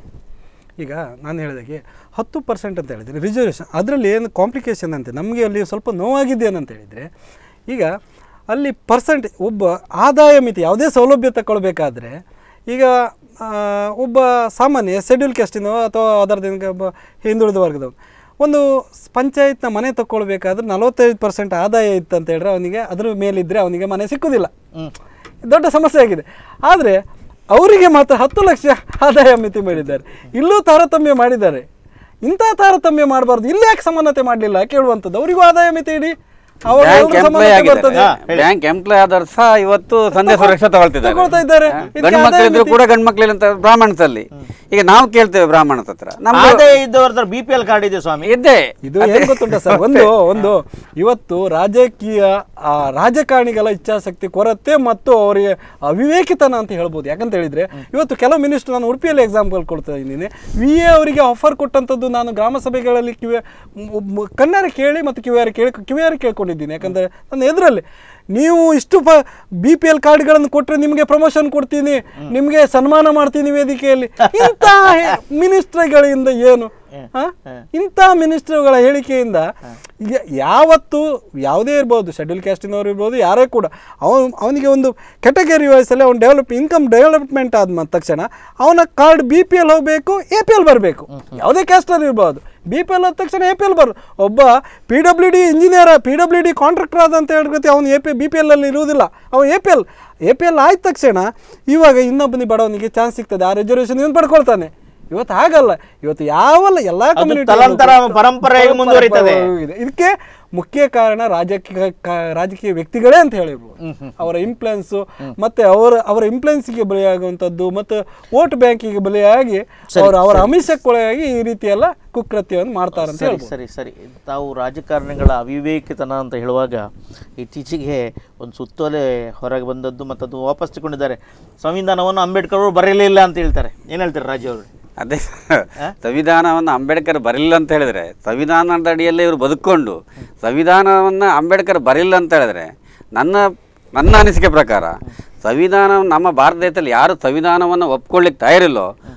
ಈಗ ನಾನು ಹೇಳಿದಾಗೆ ಹತ್ತು ಪರ್ಸೆಂಟ್ ಅಂತ ಹೇಳಿದರೆ ರಿಸರ್ವೇಷನ್ ಅದರಲ್ಲಿ ಏನು ಕಾಂಪ್ಲಿಕೇಶನ್ ಅಂತ ನಮಗೆ ಅಲ್ಲಿ ಸ್ವಲ್ಪ ನೋವಾಗಿದ್ದು ಏನಂತ ಹೇಳಿದರೆ ಈಗ ಅಲ್ಲಿ ಪರ್ಸೆಂಟ್ ಒಬ್ಬ ಆದಾಯ ಮಿತಿ ಯಾವುದೇ ಸೌಲಭ್ಯ ತಗೊಳ್ಬೇಕಾದ್ರೆ ಈಗ ಆ, ಒಬ್ಬ ಸಾಮಾನ್ಯ ಶೆಡ್ಯೂಲ್ ಕ್ಯಾಸ್ಟಿನೋ ಅಥವಾ ಅದರದಿಂದ ಒಬ್ಬ ಹಿಂದುಳಿದ ವರ್ಗದವನು ಒಂದು ಪಂಚಾಯತ್ನ ಮನೆ ತಗೊಳ್ಬೇಕಾದ್ರೆ ನಲವತ್ತೈದು ಪರ್ಸೆಂಟ್ ಆದಾಯ ಇತ್ತು ಅಂತ ಹೇಳಿದ್ರೆ ಅವನಿಗೆ ಅದ್ರ ಮೇಲಿದ್ದರೆ ಅವನಿಗೆ ಮನೆ ಸಿಕ್ಕುವುದಿಲ್ಲ ಹ್ಮ್. ದೊಡ್ಡ ಸಮಸ್ಯೆ ಆಗಿದೆ ಆದರೆ ಅವರಿಗೆ ಮಾತ್ರ ಹತ್ತು ಲಕ್ಷ ಆದಾಯ ಮಿತಿ ಮಾಡಿದ್ದಾರೆ ಇಲ್ಲೂ ತಾರತಮ್ಯ ಮಾಡಿದ್ದಾರೆ ಇಂಥ ತಾರತಮ್ಯ ಮಾಡಬಾರ್ದು ಇಲ್ಲಿ ಯಾಕೆ ಸಮಾನತೆ ಮಾಡಲಿಲ್ಲ ಕೇಳುವಂಥದ್ದು ಅವರಿಗೂ ಆದಾಯ ಮಿತಿ ಇಡಿ ಅವಾಗ ಬ್ಯಾಂಕ್ ಎಲ್ರೂ ಎಂಪ್ಲಾಯ್ ಸಮಾನತೆ ಬರ್ತದೆ. ಆಗಿದ್ದಾರೆ ಬ್ಯಾಂಕ್ ಎಂಪ್ಲಾಯ್ ಆದವ್ರು ಸಹ ಇವತ್ತು ಸಂಧ್ಯಾ ಸುರಕ್ಷಾ ತಗೊಳ್ತಿದ್ದಾರೆ ತಗೊಳ್ತಾ ಇದ್ದಾರೆ. ಹಾ? ಇದಕ್ಕೆ ಗಂಡು ಆದಾಯ ಮಕ್ಕಳಿದ್ರು ಮಿತಿ- ಕೂಡ ಗಂಡು ಮಕ್ಕಳಿಲ್ಲ ಅಂತ ಬ್ರಾಹ್ಮಣಸಲ್ಲಿ ಈಗ ನಾವು ಕೇಳ್ತೇವೆ ಬ್ರಾಹ್ಮಣದ ಹತ್ರ ನಮ್ದು ಆದಾಯ ಇದ್ದವ್ರ ಹತ್ರ ಬಿ ಪಿ ಎಲ್ ಕಾರ್ಡ್ ಇದೆ ಸ್ವಾಮಿ ಇದ್ದೆ ಇದು ಏನ್ ಗೊತ್ತುಂಟ ಸರ್ ಒಂದು ಒಂದು ಇವತ್ತು ರಾಜಕೀಯ ಆ, ರಾಜಕಾರಣಿಗಳ ಇಚ್ಛಾಶಕ್ತಿ ಕೊರತೆ ಮತ್ತು ಅವರಿಗೆ ಅವಿವೇಕಿತನ ಅಂತ ಹೇಳ್ಬೋದು ಯಾಕಂತ ಹೇಳಿದ್ರೆ ಇವತ್ತು ಕೆಲವು ಮಿನಿಸ್ಟರ್ ನಾನು ಉಡುಪಿಯಲ್ಲಿ ಎಕ್ಸಾಂಪಲ್ ಕೊಡ್ತಾ ಇದ್ದೀನಿ ವಿ ಎ ಅವರಿಗೆ ಆಫರ್ ಕೊಟ್ಟಂಥದ್ದು ನಾನು ಗ್ರಾಮ ಸಭೆಗಳಲ್ಲಿ ಕಿವಿ ಮ್- ಮ್- ಕಣ್ಣಾರೆ ಕೇಳಿ ಮತ್ತು ಕಿವಿಯಾರೆ ಕೇಳಿ ಕಿವಿಯಾರೆ ಕೇಳ್ಕೊಂಡಿದ್ದೀನಿ ಯಾಕಂದ್ರೆ ನನ್ನ ಎದುರಲ್ಲಿ ನೀವು ಇಷ್ಟು ಪ ಬಿ ಪಿ ಎಲ್ ಕಾರ್ಡ್ಗಳನ್ನು ಕೊಟ್ಟರೆ ನಿಮಗೆ ಪ್ರಮೋಷನ್ ಕೊಡ್ತೀನಿ ನಿಮಗೆ ಸನ್ಮಾನ ಮಾಡ್ತೀನಿ ವೇದಿಕೆಯಲ್ಲಿ ಇಂಥ ಮಿನಿಸ್ಟ್ರಿಗಳಿಂದ ಏನು ಹ? ಇಂಥ ಮಿನಿಸ್ಟ್ರುಗಳ ಹೇಳಿಕೆಯಿಂದ ಯ- ಯಾವತ್ತು ಯಾವುದೇ ಇರ್ಬೋದು ಶೆಡ್ಯೂಲ್ ಕ್ಯಾಸ್ಟಿನವ್ರು ಇರ್ಬೋದು ಯಾರೇ ಕೂಡ ಅವನು ಅವನಿಗೆ ಒಂದು ಕೆಟಗರಿ ವಯಸ್ಸಲ್ಲಿ ಅವ್ನು ಡೆವಲಪ್ ಇನ್ಕಮ್ ಡೆವಲಪ್ಮೆಂಟ್ ಆದ ತಕ್ಷಣ ಅವನ ಕಾರ್ಡ್ ಬಿ ಪಿ ಎಲ್ ಹೋಗಬೇಕು ಎ ಪಿ ಎಲ್ ಬರಬೇಕು ಯಾವುದೇ ಕ್ಯಾಸ್ಟಲ್ಲಿ ಇರ್ಬೋದು ಬಿ ಪಿ ಎಲ್ ಆದ ತಕ್ಷಣ ಎ ಪಿ ಎಲ್ ಬರ್ ಒಬ್ಬ P W D engineer P W D contractor ಆದಂತ ಹೇಳ್ಕೊತಿ ಅವನು A P B P L ಅಲ್ಲಿ ಇರುವುದಿಲ್ಲ ಅವನು A P L A P L ಆದ ತಕ್ಷಣ ಇವಾಗ ಇನ್ನೊಬ್ಬನಿಗೆ ಬಡವನಿಗೆ ಚಾನ್ಸ್ ಸಿಗ್ತದೆ ಆ ರಿಸರ್ವೇಷನ್ ಇವನು ಪಡ್ಕೊಳ್ತಾನೆ ಇವತ್ತು ಹಾಗಲ್ಲ ಇವತ್ತು ಯಾವಲ್ಲ ಎಲ್ಲಾ ಅದು community ತಲಾಂತರ ಗಳು- ಪರಂಪರೆಯಾಗಿ ಮುಂದುವರಿತದೆ. ಇದೆ. ಇದಕ್ಕೆ ಮುಖ್ಯ ಕಾರಣ ರಾಜಕೀಯ ಕ- ರಾಜಕೀಯ ವ್ಯಕ್ತಿಗಳೇ ಅಂತ ಹೇಳಿರ್ಬೋದು ಅವರ ಇನ್ಫ್ಲುಯೆನ್ಸು ಮತ್ತೆ ಅವರ ಅವರ ಇನ್ಫ್ಲುಯೆನ್ಸ್ಗೆ ಬಲಿಯಾಗುವಂಥದ್ದು ಮತ್ತು ವೋಟ್ ಬ್ಯಾಂಕಿಗೆ ಬಲಿಯಾಗಿ ಅವರು ಅವರ ಅಮಿಷಕ್ಕೊಳಗಾಗಿ ಈ ರೀತಿ ಎಲ್ಲ ಕುಕೃತ್ಯವನ್ನು ಮಾಡ್ತಾರೆ ಅಂತ ಸರಿ ಹೇಳ್ಬೋದು ಸರಿ ಸರಿ ತಾವು ರಾಜಕಾರಣಿಗಳ ಅವಿವೇಕಿತನ ಅಂತ ಹೇಳುವಾಗ ಇತ್ತೀಚೆಗೆ ಒಂದು ಸುತ್ತೋಲೆ ಹೊರಗೆ ಬಂದದ್ದು ಮತ್ತು ಅದು ವಾಪಸ್ ತಗೊಂಡಿದ್ದಾರೆ ಸಂವಿಧಾನವನ್ನು ಅಂಬೇಡ್ಕರ್ ಅವರು ಬರೆಯಲಿಲ್ಲ ಅಂತ ಹೇಳ್ತಾರೆ ಏನು ಹೇಳ್ತಾರೆ ರಾಜು ಅವರು ಅದೇ ಸಂವಿಧಾನವನ್ನು ಅಂಬೇಡ್ಕರ್ ಬರಲಿಲ್ಲ ಅಂತ ಹೇಳಿದ್ರೆ ಸಂವಿಧಾನದ ಅಡಿಯಲ್ಲೇ ಇವರು ಬದುಕೊಂಡು ಸಂವಿಧಾನವನ್ನು ಅಂಬೇಡ್ಕರ್ ಬರಲಿಲ್ಲ ಅಂತ ಹೇಳಿದ್ರೆ ನನ್ನ ನನ್ನ ಅನಿಸಿಕೆ ಪ್ರಕಾರ ಸಂವಿಧಾನ ನಮ್ಮ ಭಾರತ ದೇಶದಲ್ಲಿ ಯಾರು ಸಂವಿಧಾನವನ್ನು ಒಪ್ಕೊಳ್ಳಿಕ್ಕೆ ತಯಾರಿಲ್ಲೋ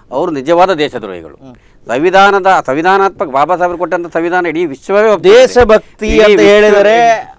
ಅವರು ನಿಜವಾದ ದೇಶದ್ರೋಹಿಗಳು ಸಂವಿಧಾನದ ಸಂವಿಧಾನಾತ್ಮಕ ಬಾಬಾ ಸಾಹೇಬರು ಕೊಟ್ಟಂತ ಸಂವಿಧಾನ ಇಡೀ ವಿಶ್ವವೇ ಒಪ್ಪಿದೆ. ದೇಶಭಕ್ತಿ ಇಡೀ ಅಂತ ವಿಶ್ವ- ಹೇಳಿದರೆ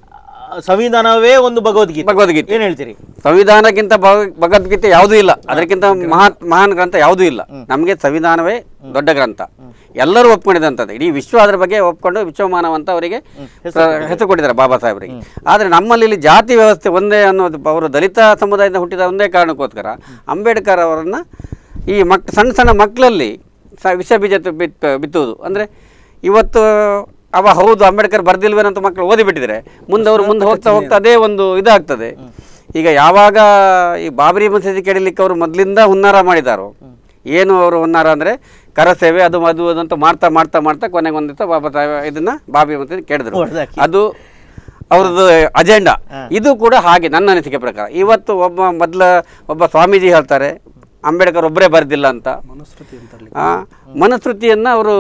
ಸಂವಿಧಾನವೇ ಒಂದು ಭಗವದ್ಗೀತೆ ಭಗವದ್ಗೀತೆ. ಏನ್ ಹೇಳ್ತೀರಿ ಸಂವಿಧಾನಕ್ಕಿಂತ ಭಗ- ಭಗವದ್ಗೀತೆ ಯಾವುದೂ ಇಲ್ಲ ಅದಕ್ಕಿಂತ ಮಹಾನ್ ಮಹಾನ್ ಗ್ರಂಥ ಯಾವುದೂ ಇಲ್ಲ ನಮಗೆ ಸಂವಿಧಾನವೇ ದೊಡ್ಡ ಗ್ರಂಥ ಎಲ್ಲರೂ ಒಪ್ಕೊಂಡಿದಂಥದ್ದು ಇಡೀ ವಿಶ್ವ ಅದರ ಬಗ್ಗೆ ಒಪ್ಕೊಂಡು ವಿಶ್ವಮಾನವ ಅಂತ ಅವರಿಗೆ ಹೆಸರು ಕೊಟ್ಟಿದ್ದಾರೆ ಬಾಬಾ ಸಾಹೇಬರಿಗೆ ಆದರೆ ನಮ್ಮಲ್ಲಿ ಇಲ್ಲಿ ಜಾತಿ ವ್ಯವಸ್ಥೆ ಒಂದೇ ಅನ್ನೋದು ಅವರು ದಲಿತ ಸಮುದಾಯದಿಂದ ಹುಟ್ಟಿದ ಒಂದೇ ಕಾರಣಕ್ಕೋಸ್ಕರ ಅಂಬೇಡ್ಕರ್ ಅವರನ್ನು ಈ ಮಕ್ ಸಣ್ಣ ಸಣ್ಣ ಮಕ್ಕಳಲ್ಲಿ ಸ ವಿಷ ಬೀಜ ತು- ಬಿತ್ ಬಿತ್ತುವುದು ಅಂದರೆ ಇವತ್ತು ಅವ ಹೌದು ಅಂಬೇಡ್ಕರ್ ಬರ್ದಿಲ್ವೇನಂತ ಮಕ್ಕಳು ಓದಿಬಿಟ್ಟಿದ್ರೆ ಮುಂದೆ ಅವರು ಮುಂದೆ ಹೋಗ್ತಾ ಹೋಗ್ತಾ ಅದೇ ಒಂದು ಇದಾಗ್ತದೆ ಈಗ ಯಾವಾಗ ಈ ಬಾಬರಿ ಮಸೀದಿ ಕೆಡಲಿಕ್ಕೆ ಅವರು ಮೊದಲಿಂದ ಹುನ್ನಾರ ಮಾಡಿದಾರೋ ಏನು ಅವರು ಹುನ್ನಾರ ಅಂದರೆ ಕರಸೇವೆ ಅದು ಅದು ಅದು ಅಂತ ಮಾಡ್ತಾ ಮಾಡ್ತಾ ಮಾಡ್ತಾ ಕೊನೆಗೆ ಒಂದು ದಿವಸ ಬಾಬಾ ಸಾಹೇಬ್ ಇದನ್ನ ಬಾಬರಿ ಮಸೀದಿ ಕೆಡಿದ್ರು ಹೊಡ್ದಾಕಿ. ಅದು ಅವ್ರದ್ದು ಅಜೆಂಡಾ ಇದು ಕೂಡ ಹಾಗೆ ನನ್ನ ಅನಿಸಿಕೆ ಪ್ರಕಾರ ಇವತ್ತು ಒಬ್ಬ ಮೊದಲ ಒಬ್ಬ ಸ್ವಾಮೀಜಿ ಹೇಳ್ತಾರೆ ಅಂಬೇಡ್ಕರ್ ಒಬ್ಬರೇ ಬರೆದಿಲ್ಲ ಅಂತ ಮನುಸ್ಮೃತಿ ಅಂತಲ್ಲಿ ಆ ಮನುಸ್ಮೃತಿಯನ್ನು ಅವರು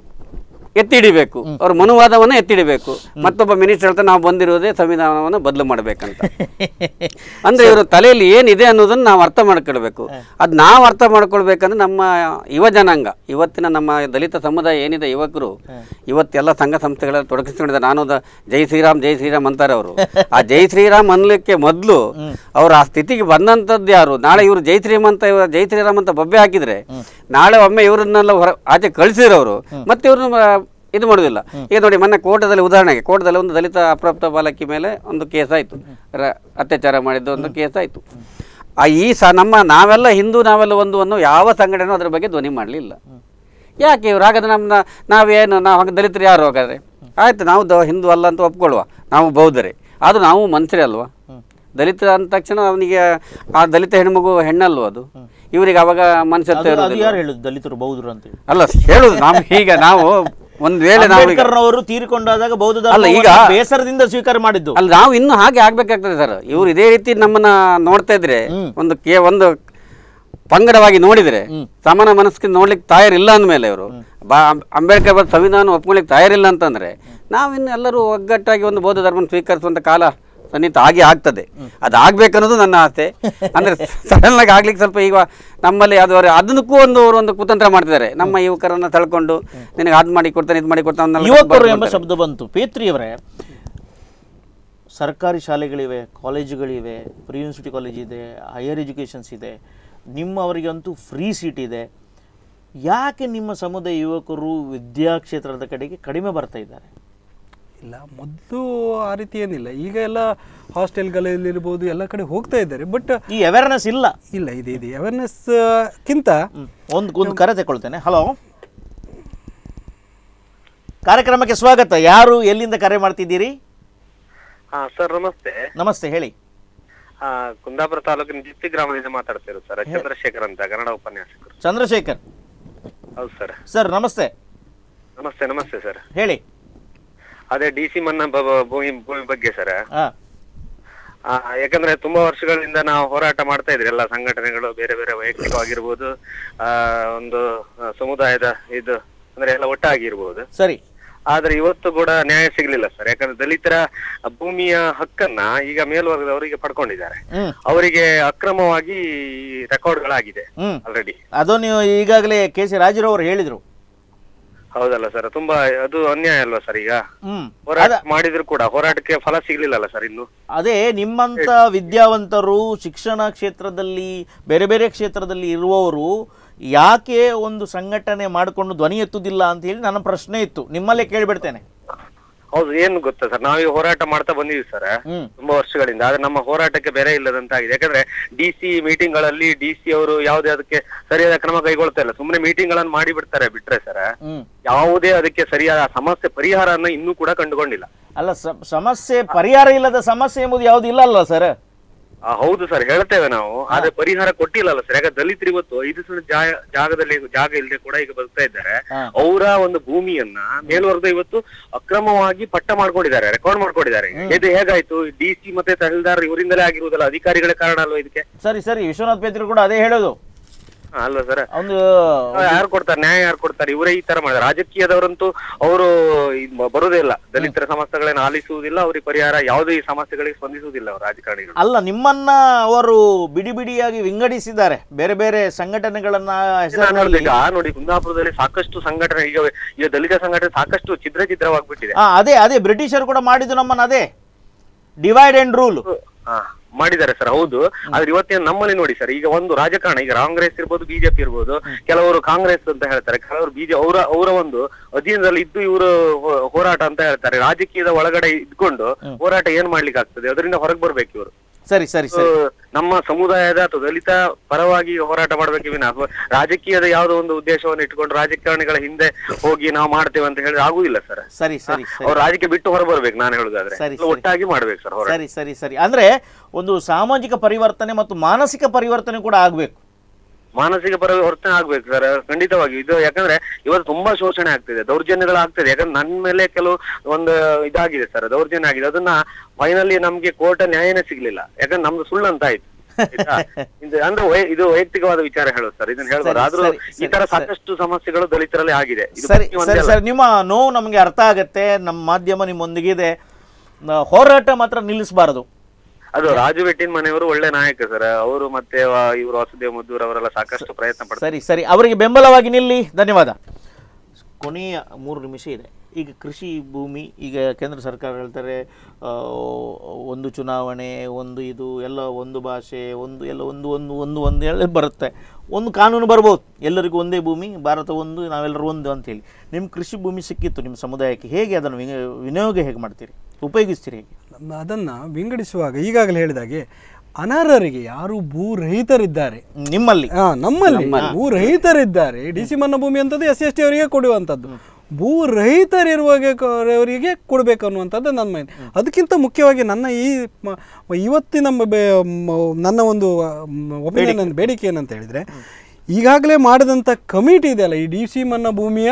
ಎತ್ತಿಡಿಬೇಕು ಅವ್ರ ಮನುವಾದವನ್ನು ಎತ್ತಿಡಿಬೇಕು ಮತ್ತೊಬ್ಬ ಮಿನಿಸ್ಟರ್ ಹೇಳ್ತಾರೆ ನಾವು ಬಂದಿರೋದೇ ಸಂವಿಧಾನವನ್ನು ಬದಲು ಮಾಡಬೇಕಂತ ಅಂದ್ರೆ ಇವರು ತಲೆಯಲ್ಲಿ ಏನಿದೆ ಅನ್ನೋದನ್ನ ನಾವು ಅರ್ಥ ಮಾಡ್ಕೊಳ್ಬೇಕು ಅದು ನಾವು ಅರ್ಥ ಮಾಡ್ಕೊಳ್ಬೇಕಂದ್ರೆ ನಮ್ಮ ಯುವ ಜನಾಂಗ ಇವತ್ತಿನ ನಮ್ಮ ದಲಿತ ಸಮುದಾಯ ಏನಿದೆ ಯುವಕರು ಇವತ್ತೆಲ್ಲ ಸಂಘ ಸಂಸ್ಥೆಗಳಲ್ಲಿ ತೊಡಗಿಸ್ಕೊಂಡಿದ್ದಾರೆ ನಾನು ದ- ಜೈ ಶ್ರೀರಾಮ್ ಜೈ ಶ್ರೀರಾಮ್ ಅಂತಾರೆ ಅವರು ಆ ಜೈ ಶ್ರೀರಾಮ್ ಅನ್ಲಿಕ್ಕೆ ಮೊದಲು ಅವ್ರು ಆ ಸ್ಥಿತಿಗೆ ಬಂದಂಥದ್ದು ಯಾರು ನಾಳೆ ಇವರು ಜೈ ಶ್ರೀರಾಮ್ ಅಂತ ಇವ್ರು ಜೈ ಶ್ರೀರಾಮ್ ಅಂತ ಬೊಬ್ಬೆ ಹಾಕಿದ್ರೆ ನಾಳೆ ಒಮ್ಮೆ ಇವರನ್ನೆಲ್ಲ ಹೊರ ಆಚೆ ಕಳಿಸಿರೋರು ಮತ್ತೆ ಇವ್ರನ್ನ ಇದು ಮಾಡೋದಿಲ್ಲ ಈಗ ನೋಡಿ ಮೊನ್ನೆ ಕೋಟದಲ್ಲಿ ಉದಾಹರಣೆಗೆ ಕೋಟದಲ್ಲಿ ಒಂದು ದಲಿತ ಅಪ್ರಾಪ್ತ ಬಾಲಕಿ ಮೇಲೆ ಒಂದು ಕೇಸ್ ಆಯಿತು ಅತ್ಯಾಚಾರ ಮಾಡಿದ್ದು ಒಂದು ಕೇಸ್ ಆಯಿತು ಆ ಈ ಸ ನಮ್ಮ ನಾವೆಲ್ಲ ಹಿಂದೂ ನಾವೆಲ್ಲ ಒಂದು ಅನ್ನೋ ಯಾವ ಸಂಘಟನೆ ಅದ್ರ ಬಗ್ಗೆ ಧ್ವನಿ ಮಾಡಲಿಲ್ಲ ಯಾಕೆ ಇವ್ರು ಹಾಗಾದ್ರೆ ನಮ್ಮನ್ನ ನಾವೇನು ನಾವು ಹಾಗೆ ದಲಿತರು ಯಾರು ಹಾಗಾದ್ರೆ ಆಯ್ತು ನಾವು ದ ಹಿಂದೂ ಅಲ್ಲ ಅಂತ ಒಪ್ಕೊಳ್ಳುವ ನಾವು ಬೌದ್ಧರೇ ಆದರೂ ನಾವು ಮನುಷ್ಯರೇ ಅಲ್ವಾ ದಲಿತ ಅಂದ ತಕ್ಷಣ ಅವನಿಗೆ ಆ ದಲಿತ ಹೆಣ್ಮಗು ಹೆಣ್ಣಲ್ವ ಅದು ಇವರಿಗೆ ಅವಾಗ ಮನುಷ್ಯತ್ವ ಅದು- ಅದು ಇರೋದಿಲ್ಲ ಯಾರು ಹೇಳುದು ದಲಿತರು ಬೌದ್ಧರು ಅಂತ ಹೇಳಿ ಅಲ್ಲ ಹೇಳುದು ನಾವು ಈಗ ನಾವು ಒಂದ್ ವೇಳೆ ನಾವು ಈಗ- ಅಂಬೇಡ್ಕರ್ನವರು ತೀರಿಕೊಂಡಾದಾಗ ಬೌದ್ಧ ಅಲ್ಲ, ಈಗ- ಧರ್ಮವನ್ನ ಬೇಸರದಿಂದ ಸ್ವೀಕಾರ ಮಾಡಿದ್ದು ಅಲ್ಲ ನಾವು ಇನ್ನೂ ಹಾಗೆ ಆಗ್ಬೇಕಾಗ್ತದೆ ಸರ್ ಇವ್ರು ಇದೇ ರೀತಿ ನಮ್ಮನ್ನ ನೋಡ್ತಾ ಇದ್ರೆ ಒಂದು ಕೇ ಒಂದು ಪಂಗಡವಾಗಿ ನೋಡಿದ್ರೆ ಸಮಾನ ಮನಸ್ಸಿಗೆ ನೋಡ್ಲಿಕ್ಕೆ ತಯಾರಿಲ್ಲ ಅಂದಮೇಲೆ ಇವರು ಬಾ ಅಂಬೇಡ್ಕರ್ ಬರ್ ಸಂವಿಧಾನ ಒಪ್ಕೊಳ್ಳಿಕ್ಕೆ ತಯಾರಿಲ್ಲ ಅಂತಂದ್ರೆ ನಾವಿನ್ನು ಎಲ್ಲರೂ ಒಗ್ಗಟ್ಟಾಗಿ ಒಂದು ಬೌದ್ಧ ಧರ್ಮ ಸ್ವೀಕರಿಸುವಂತ ಕಾಲ ಸನ್ನಿಹಿತ ಆಗಿ ಆಗ್ತದೆ ಅದಾಗಬೇಕನ್ನೋದು ನನ್ನ ಆಸೆ ಅಂದ್ರೆ ಸಡನ್ ಆಗಿ ಆಗ್ಲಿಕ್ಕೆ ಸ್ವಲ್ಪ ಈಗ ನಮ್ಮಲ್ಲಿ ಅದು ಅವ್ರು ಅದಕ್ಕೂ ಒಂದು ಅವರು ಒಂದು ಕುತಂತ್ರ ಮಾಡ್ತಿದ್ದಾರೆ ನಮ್ಮ ಯುವಕರನ್ನ ತಳ್ಕೊಂಡು ನಿನಗೆ ಅದ್ ಮಾಡಿ ಕೊಡ್ತಾನೆ ಇದು ಮಾಡಿ ಕೊಡ್ತಾನೆ ಯುವಕರು ಎಂಬ ಶಬ್ದ ಬಂತು ಪೇತ್ರಿಯವರೇ ಸರ್ಕಾರಿ ಶಾಲೆಗಳಿವೆ ಕಾಲೇಜುಗಳಿವೆ ಪ್ರಿ ಯೂನಿವರ್ಸಿಟಿ ಕಾಲೇಜ್ ಇದೆ ಹೈಯರ್ ಎಜುಕೇಷನ್ಸ್ ಇದೆ ನಿಮ್ಮವರಿಗಂತೂ ಫ್ರೀ ಸೀಟ್ ಇದೆ ಯಾಕೆ ನಿಮ್ಮ ಸಮುದಾಯ ಯುವಕರು ವಿದ್ಯಾಕ್ಷೇತ್ರದ ಕಡೆಗೆ ಕಡಿಮೆ ಬರ್ತಾ ಇದ್ದಾರೆ ಇಲ್ಲ ಮೊದಲು ಆ ರೀತಿ ಏನಿಲ್ಲ ಈಗ ಎಲ್ಲ ಹಾಸ್ಟೆಲ್ಗಳಲ್ಲಿರ್ಬೋದು ಎಲ್ಲ ಕಡೆ ಹೋಗ್ತಾ ಇದ್ದಾರೆ ಬಟ್ ಈ ಅವೇರ್ನೆಸ್ ಇಲ್ಲ ಇಲ್ಲ ಇದೆ ಇದೆ ಅವೇರ್ನೆಸ್ ಕಿಂತ ಒಂದು ಒಂದು ಕರೆ ತಗೊಳ್ತೇನೆ ಹಲೋ ಕಾರ್ಯಕ್ರಮಕ್ಕೆ ಸ್ವಾಗತ ಯಾರು ಎಲ್ಲಿಂದ ಕರೆ ಮಾಡ್ತಿದ್ದೀರಿ ಹಾ ಸರ್ ನಮಸ್ತೆ ನಮಸ್ತೆ ಹೇಳಿ ಆ, ಕುಂದಾಪುರ ತಾಲೂಕಿನ ಜಿತ್ತಿ ಗ್ರಾಮದಿಂದ ಮಾತಾಡ್ತಿರೋದು ಸರ್ ಚಂದ್ರಶೇಖರ್ ಅಂತ ಕನ್ನಡ ಉಪನ್ಯಾಸಕರು ಚಂದ್ರಶೇಖರ್ ಹೌದು ಸರ್ ಸರ್ ನಮಸ್ತೆ ನಮಸ್ತೆ ನಮಸ್ತೆ ಸರ್ ಹೇಳಿ ಅದೇ ಡಿ ಸಿ ಮನ್ನಾ ಬ- ಬ- ಭೂಮಿ ಭೂಮಿ ಬಗ್ಗೆ ಸರ್ ಹಾಂ ಆ, ಯಾಕಂದ್ರೆ ತುಂಬಾ ವರ್ಷಗಳಿಂದ ನಾವು ಹೋರಾಟ ಮಾಡ್ತಾ ಇದ್ರಿ ಎಲ್ಲ ಸಂಘಟನೆಗಳು ಬೇರೆ ಬೇರೆ ವೈಯಕ್ತಿಕವಾಗಿರ್ಬೋದು ಆ ಒಂದು ಆ, ಸಮುದಾಯದ ಇದು ಅಂದ್ರೆ ಎಲ್ಲ ಒಟ್ಟಾಗಿರ್ಬೋದು ಸರಿ ಆದ್ರೆ ಇವತ್ತು ಕೂಡ ನ್ಯಾಯ ಸಿಗ್ಲಿಲ್ಲ ಸರ್ ಯಾಕಂದ್ರೆ ದಲಿತರ ಭೂಮಿಯ ಹಕ್ಕನ್ನ ಈಗ ಮೇಲ್ವರ್ಗದವರಿಗೆ ಪಡ್ಕೊಂಡಿದ್ದಾರೆ ಹ್ಮ್ ಅವರಿಗೆ ಅಕ್ರಮವಾಗಿ ರೆಕಾರ್ಡ್ಗಳಾಗಿದೆ ಹ್ಮ್ ಆಲ್ರೆಡಿ ಅದು ನೀವು ಈಗಾಗಲೇ ಕೆ ಸಿ ರಾಜರು ಅವರು ಹೇಳಿದ್ರು ಹೌದಲ್ಲ ಸರ್ ತುಂಬಾ ಅದು ಅನ್ಯಾಯ ಅಲ್ವಾ ಸರ್ ಈಗ ಹ್ಮ್ ಹೋರಾಟ ಮಾಡಿದ್ರು ಕೂಡ ಹೋರಾಟಕ್ಕೆ ಫಲ ಸಿಗ್ಲಿಲ್ಲಲ್ಲ ಸರ್ ಇನ್ನು ಅದೇ ನಿಮ್ಮಂತ ವಿದ್ಯಾವಂತರು ಶಿಕ್ಷಣ ಕ್ಷೇತ್ರದಲ್ಲಿ ಬೇರೆ ಬೇರೆ ಕ್ಷೇತ್ರದಲ್ಲಿ ಇರುವವರು ಯಾಕೆ ಒಂದು ಸಂಘಟನೆ ಮಾಡಿಕೊಂಡು ಧ್ವನಿ ಎತ್ತುವುದಿಲ್ಲ ಅಂತ ಹೇಳಿ ನನ್ನ ಪ್ರಶ್ನೆ ಇತ್ತು ನಿಮ್ಮಲ್ಲೇ ಕೇಳಿಬಿಡ್ತೇನೆ ಹೌದು ಏನು ಗೊತ್ತಾ ಸರ್ ನಾವೀಗ ಹೋರಾಟ ಮಾಡ್ತಾ ಬಂದಿದ್ದೀವಿ ಸರ್ ಹ್ಮ್ ತುಂಬಾ ವರ್ಷಗಳಿಂದ ಆದ್ರೆ ನಮ್ಮ ಹೋರಾಟಕ್ಕೆ ಬೆಲೆ ಇಲ್ಲದಂತಾಗಿದೆ ಯಾಕಂದ್ರೆ ಡಿ ಸಿ ಮೀಟಿಂಗ್ ಗಳಲ್ಲಿ ಡಿ ಸಿ ಅವರು ಯಾವುದೇ ಅದಕ್ಕೆ ಸರಿಯಾದ ಕ್ರಮ ಕೈಗೊಳ್ತಾ ಇಲ್ಲ ಸುಮ್ಮನೆ ಮೀಟಿಂಗ್ ಗಳನ್ನು ಮಾಡಿ ಬಿಡ್ತಾರೆ ಬಿಟ್ರೆ ಸರ್ ಹ್ಮ್ ಯಾವುದೇ ಅದಕ್ಕೆ ಸರಿಯಾದ ಸಮಸ್ಯೆ ಪರಿಹಾರನ ಇನ್ನೂ ಕೂಡ ಕಂಡುಕೊಂಡಿಲ್ಲ ಅಲ್ಲ ಸ- ಸಮಸ್ಯೆ ಪರಿಹಾರ ಇಲ್ಲದ ಸಮಸ್ಯೆ ಎಂಬುದು ಯಾವುದು ಇಲ್ಲ ಅಲ್ವಾ ಸರ್ ಆ, ಹೌದು ಸರ್ ಹೇಳ್ತೇವೆ ನಾವು ಆದ್ರೆ ಪರಿಹಾರ ಕೊಟ್ಟಿಲ್ಲಲ್ಲ ಸರ್ ಯಾಕಂದ್ರೆ ದಲಿತರು ಇವತ್ತು ಐದು ಸಲ ಜಾ- ಜಾಗದಲ್ಲಿ ಜಾಗ ಇಲ್ಲದೆ ಕೂಡ ಈಗ ಬದುಕ್ತಾ ಇದ್ದಾರೆ ಹಾ. ಅವರ ಒಂದು ಭೂಮಿಯನ್ನ ಮೇಲ್ವರ್ಗ ಇವತ್ತು ಅಕ್ರಮವಾಗಿ ಪಟ್ಟ ಮಾಡ್ಕೊಂಡಿದ್ದಾರೆ ರೆಕಾರ್ಡ್ ಮಾಡ್ಕೊಂಡಿದ್ದಾರೆ ಇದು ಹೇಗಾಯ್ತು ಡಿ ಸಿ ಮತ್ತೆ ತಹಸೀಲ್ದಾರ್ ಇವರಿಂದಲೇ ಆಗಿರುವುದಲ್ಲ ಅಧಿಕಾರಿಗಳ ಕಾರಣ ಅಲ್ವಾ ಇದಕ್ಕೆ ಸರಿ ಸರಿ ವಿಶ್ವನಾಥ್ ಪೇತ್ರಿ ಕೂಡ ಅದೇ ಹೇಳೋದು ಹಾ, ಅಲ್ವಾ ಸರ್ ಒಂದು ಯಾರು ಕೊಡ್ತಾರೆ ನ್ಯಾಯ ಯಾರು ಕೊಡ್ತಾರೆ ಇವರೇ ಈ ತರ ಮಾಡಿದ್ದಾರೆ ರಾಜಕೀಯದವರಂತೂ ಅವರು ಬರುದೇ ಇಲ್ಲ ದಲಿತರ ಸಮಸ್ಯೆಗಳನ್ನ ಆಲಿಸುವುದಿಲ್ಲ ಅವ್ರಿಗೆ ಪರಿಹಾರ ಯಾವುದೇ ಈ ಸಮಸ್ಯೆಗಳಿಗೆ ಸ್ಪಂದಿಸುವುದಿಲ್ಲ ಅವರು ರಾಜಕಾರಣಿಗಳು ಅಲ್ಲ ನಿಮ್ಮನ್ನ ಅವರು ಬಿಡಿ ಬಿಡಿಯಾಗಿ ವಿಂಗಡಿಸಿದ್ದಾರೆ ಬೇರೆ ಬೇರೆ ಸಂಘಟನೆಗಳನ್ನ ನಾನು ಹೆಸರಿನಲ್ಲಿ ಹೇಳ್ದೆ ಈಗ ನೋಡಿ ಕುಂದಾಪುರದಲ್ಲಿ ಸಾಕಷ್ಟು ಸಂಘಟನೆ ಈಗ ಈಗ ದಲಿತ ಸಂಘಟನೆ ಸಾಕಷ್ಟು ಛಿದ್ರ ಛಿದ್ರವಾಗ್ಬಿಟ್ಟಿದೆ ಹಾ ಅದೇ ಅದೇ ಬ್ರಿಟಿಷರು ಕೂಡ ಮಾಡಿದ್ದು ನಮ್ಮನ್ನ ಅದೇ ಡಿವೈಡ್ ಅಂಡ್ ರೂಲ್ ಹಾ, ಮಾಡಿದ್ದಾರೆ ಸರ್ ಹೌದು ಆದ್ರೆ ಇವತ್ತಿನ ನಮ್ಮಲ್ಲಿ ನೋಡಿ ಸರ್ ಈಗ ಒಂದು ರಾಜಕಾರಣ ಈಗ ಕಾಂಗ್ರೆಸ್ ಇರ್ಬೋದು ಬಿಜೆಪಿ ಇರ್ಬೋದು ಕೆಲವರು ಕಾಂಗ್ರೆಸ್ ಅಂತ ಹೇಳ್ತಾರೆ ಕೆಲವರು ಬಿಜೆ ಅವರ ಅವರ ಒಂದು ಅಧೀನದಲ್ಲಿ ಇದ್ದು ಇವರು ಹೋರಾಟ ಅಂತ ಹೇಳ್ತಾರೆ ರಾಜಕೀಯದ ಒಳಗಡೆ ಇದ್ಕೊಂಡು ಹೋರಾಟ ಏನ್ ಮಾಡ್ಲಿಕ್ಕೆ ಆಗ್ತದೆ ಅದರಿಂದ ಹೊರಗೆ ಬರ್ಬೇಕು ಇವರು ಸರಿ ಸರಿ ಸರಿ ನಮ್ಮ ಸಮುದಾಯದ ಅಥವಾ ದಲಿತ ಪರವಾಗಿ ಹೋರಾಟ ಮಾಡ್ಬೇಕು ವಿನ ಅಥವಾ ರಾಜಕೀಯದ ಯಾವುದೋ ಒಂದು ಉದ್ದೇಶವನ್ನು ಇಟ್ಕೊಂಡು ರಾಜಕಾರಣಿಗಳ ಹಿಂದೆ ಹೋಗಿ ನಾವು ಮಾಡ್ತೇವೆ ಅಂತ ಹೇಳಿದ್ರೆ ಆಗುದಿಲ್ಲ ಸರ್ ಸರಿ ಸರಿ ಸರಿ ಅವ್ರು ರಾಜಕೀಯ ಬಿಟ್ಟು ಹೊರ ಬರ್ಬೇಕು ನಾನು ಹೇಳುದಾದ್ರೆ ಸರಿ, ಎಲ್ಲ ಒಟ್ಟಾಗಿ ಮಾಡ್ಬೇಕು ಸರ್ ಹೋರಾಟ ಸರಿ ಸರಿ ಸರಿ ಅಂದ್ರೆ ಒಂದು ಸಾಮಾಜಿಕ ಪರಿವರ್ತನೆ ಮತ್ತು ಮಾನಸಿಕ ಪರಿವರ್ತನೆ ಕೂಡ ಆಗ್ಬೇಕು ಮಾನಸಿಕ ಪರಿವರ್ತನೆ ಆಗ್ಬೇಕು ಸರ್ ಖಂಡಿತವಾಗಿ ಇದು ಯಾಕಂದ್ರೆ ಇವತ್ತು ತುಂಬಾ ಶೋಷಣೆ ಆಗ್ತಿದೆ ದೌರ್ಜನ್ಯಗಳು ಆಗ್ತಿದೆ ಯಾಕಂದ್ರೆ ನನ್ನ ಮೇಲೆ ಕೆಲವು ಒಂದು ಇದಾಗಿದೆ ಸರ್ ದೌರ್ಜನ್ಯ ಆಗಿದೆ ಅದನ್ನ ಫೈನಲಿ ನಮ್ಗೆ ಕೋರ್ಟ್ ನ್ಯಾಯನೇ ಸಿಗ್ಲಿಲ್ಲ ಯಾಕಂದ್ರೆ ನಮ್ದು ಸುಳ್ಳು ಅಂತ ಆಯ್ತು ಆಯ್ತಾ? ಇದು ಅಂದ್ರೆ ವೈ- ಇದು ವೈಯಕ್ತಿಕವಾದ ವಿಚಾರ ಹೇಳೋದು ಸರ್ ಇದನ್ನ ಹೇಳ್ಬೋದು ಸರಿ, ಆದ್ರೂ ಸರಿ, ಈ ತರ ಸರಿ, ಸಾಕಷ್ಟು ಸಮಸ್ಯೆಗಳು ದಲಿತರಲ್ಲಿ ಆಗಿದೆ ಇದು ಸರಿ ಬರೀ ಒಂದೇ ಸರಿ ಅಲ್ಲ. ಸರಿ ನಿಮ್ಮ ನೋವು ನಮಗೆ ಅರ್ಥ ಆಗತ್ತೆ ನಮ್ಮ ಮಾಧ್ಯಮ ನಿಮ್ಮೊಂದಿಗಿದೆ ನ- ಹೋರಾಟ ಮಾತ್ರ ನಿಲ್ಲಿಸಬಾರದು ಅದು ರಾಜು ಬೆಟ್ಟಿನ ಮನೆಯವರು ಒಳ್ಳೆ ನಾಯಕ ಸರ್ ಅವರು ಮತ್ತೆ ವ- ಇವರು ವಾಸುದೇವ್ ಮದ್ದೂರ್ ಅವರೆಲ್ಲ ಸಾಕಷ್ಟು ಪ್ರಯತ್ನ ಪಡ್ತಾರೆ ಸರಿ ಸರಿ ಅವರಿಗೆ ಬೆಂಬಲವಾಗಿ ನಿಲ್ಲಿ ಧನ್ಯವಾದ ಕೊನೆಯ ಮೂರು ನಿಮಿಷ ಇದೆ ಈಗ ಕೃಷಿ ಭೂಮಿ ಈಗ ಕೇಂದ್ರ ಸರ್ಕಾರ ಹೇಳ್ತಾರೆ ಆ, ಒಂದು ಚುನಾವಣೆ ಒಂದು ಇದು ಎಲ್ಲ ಒಂದು ಭಾಷೆ ಒಂದು ಎಲ್ಲ ಒಂದು ಒಂದು ಒಂದು ಒಂದು ಎಲ್ಲ ಬರುತ್ತೆ ಒಂದು ಕಾನೂನು ಬರ್ಬೋದು ಎಲ್ಲರಿಗೂ ಒಂದೇ ಭೂಮಿ ಭಾರತ ಒಂದು ನಾವೆಲ್ಲರೂ ಒಂದು ಅಂತೇಳಿ ನಿಮ್ಮ ಕೃಷಿ ಭೂಮಿ ಸಿಕ್ಕಿತ್ತು ನಿಮ್ಮ ಸಮುದಾಯಕ್ಕೆ ಹೇಗೆ ಅದನ್ನು ವಿನ- ವಿನಿಯೋಗ ಹೇಗೆ ಮಾಡ್ತೀರಿ ಉಪಯೋಗಿಸ್ತೀರಿ ಹೇಗೆ ನಮ್ಮ- ಅದನ್ನ ವಿಂಗಡಿಸುವಾಗ ಈಗಾಗಲೇ ಹೇಳಿದಾಗೆ ಅನರ್ಹರಿಗೆ ಯಾರು ಭೂ ರಹಿತರಿದ್ದಾರೆ ನಿಮ್ಮಲ್ಲಿ ಆ, ನಮ್ಮಲ್ಲಿ ಭೂ ರಹಿತರಿದ್ದಾರೆ ಡಿ ಸಿ ಮನ್ನಾ ಭೂಮಿ ಅಂತದ್ದು ಎಸ್ ಸಿ ಎಸ್ ಟಿ ಅವರಿಗೆ ಕೊಡುವಂಥದ್ದು ಭೂ ರಹಿತರಿರುವಾಗೆ ಅವರಿಗೆ ಕೊಡಬೇಕು ಅನ್ನುವಂಥದ್ದು ನನ್ನ ಮೈಂಡ್ ಅದಕ್ಕಿಂತ ಮುಖ್ಯವಾಗಿ ನನ್ನ ಈ ಮ- ಇವತ್ತಿನ ಮ- ಬೆ- ಮ- ನನ್ನ ಒಂದು ಒಪಿನಿಯನ್ ಬೇಡಿಕೆ ಏನಂತ ಹೇಳಿದ್ರೆ ಈಗಾಗಲೇ ಮಾಡಿದಂಥ ಕಮಿಟಿ ಇದೆಯಲ್ಲ ಈ ಡಿ ಸಿ ಮನ್ನಾ ಭೂಮಿಯ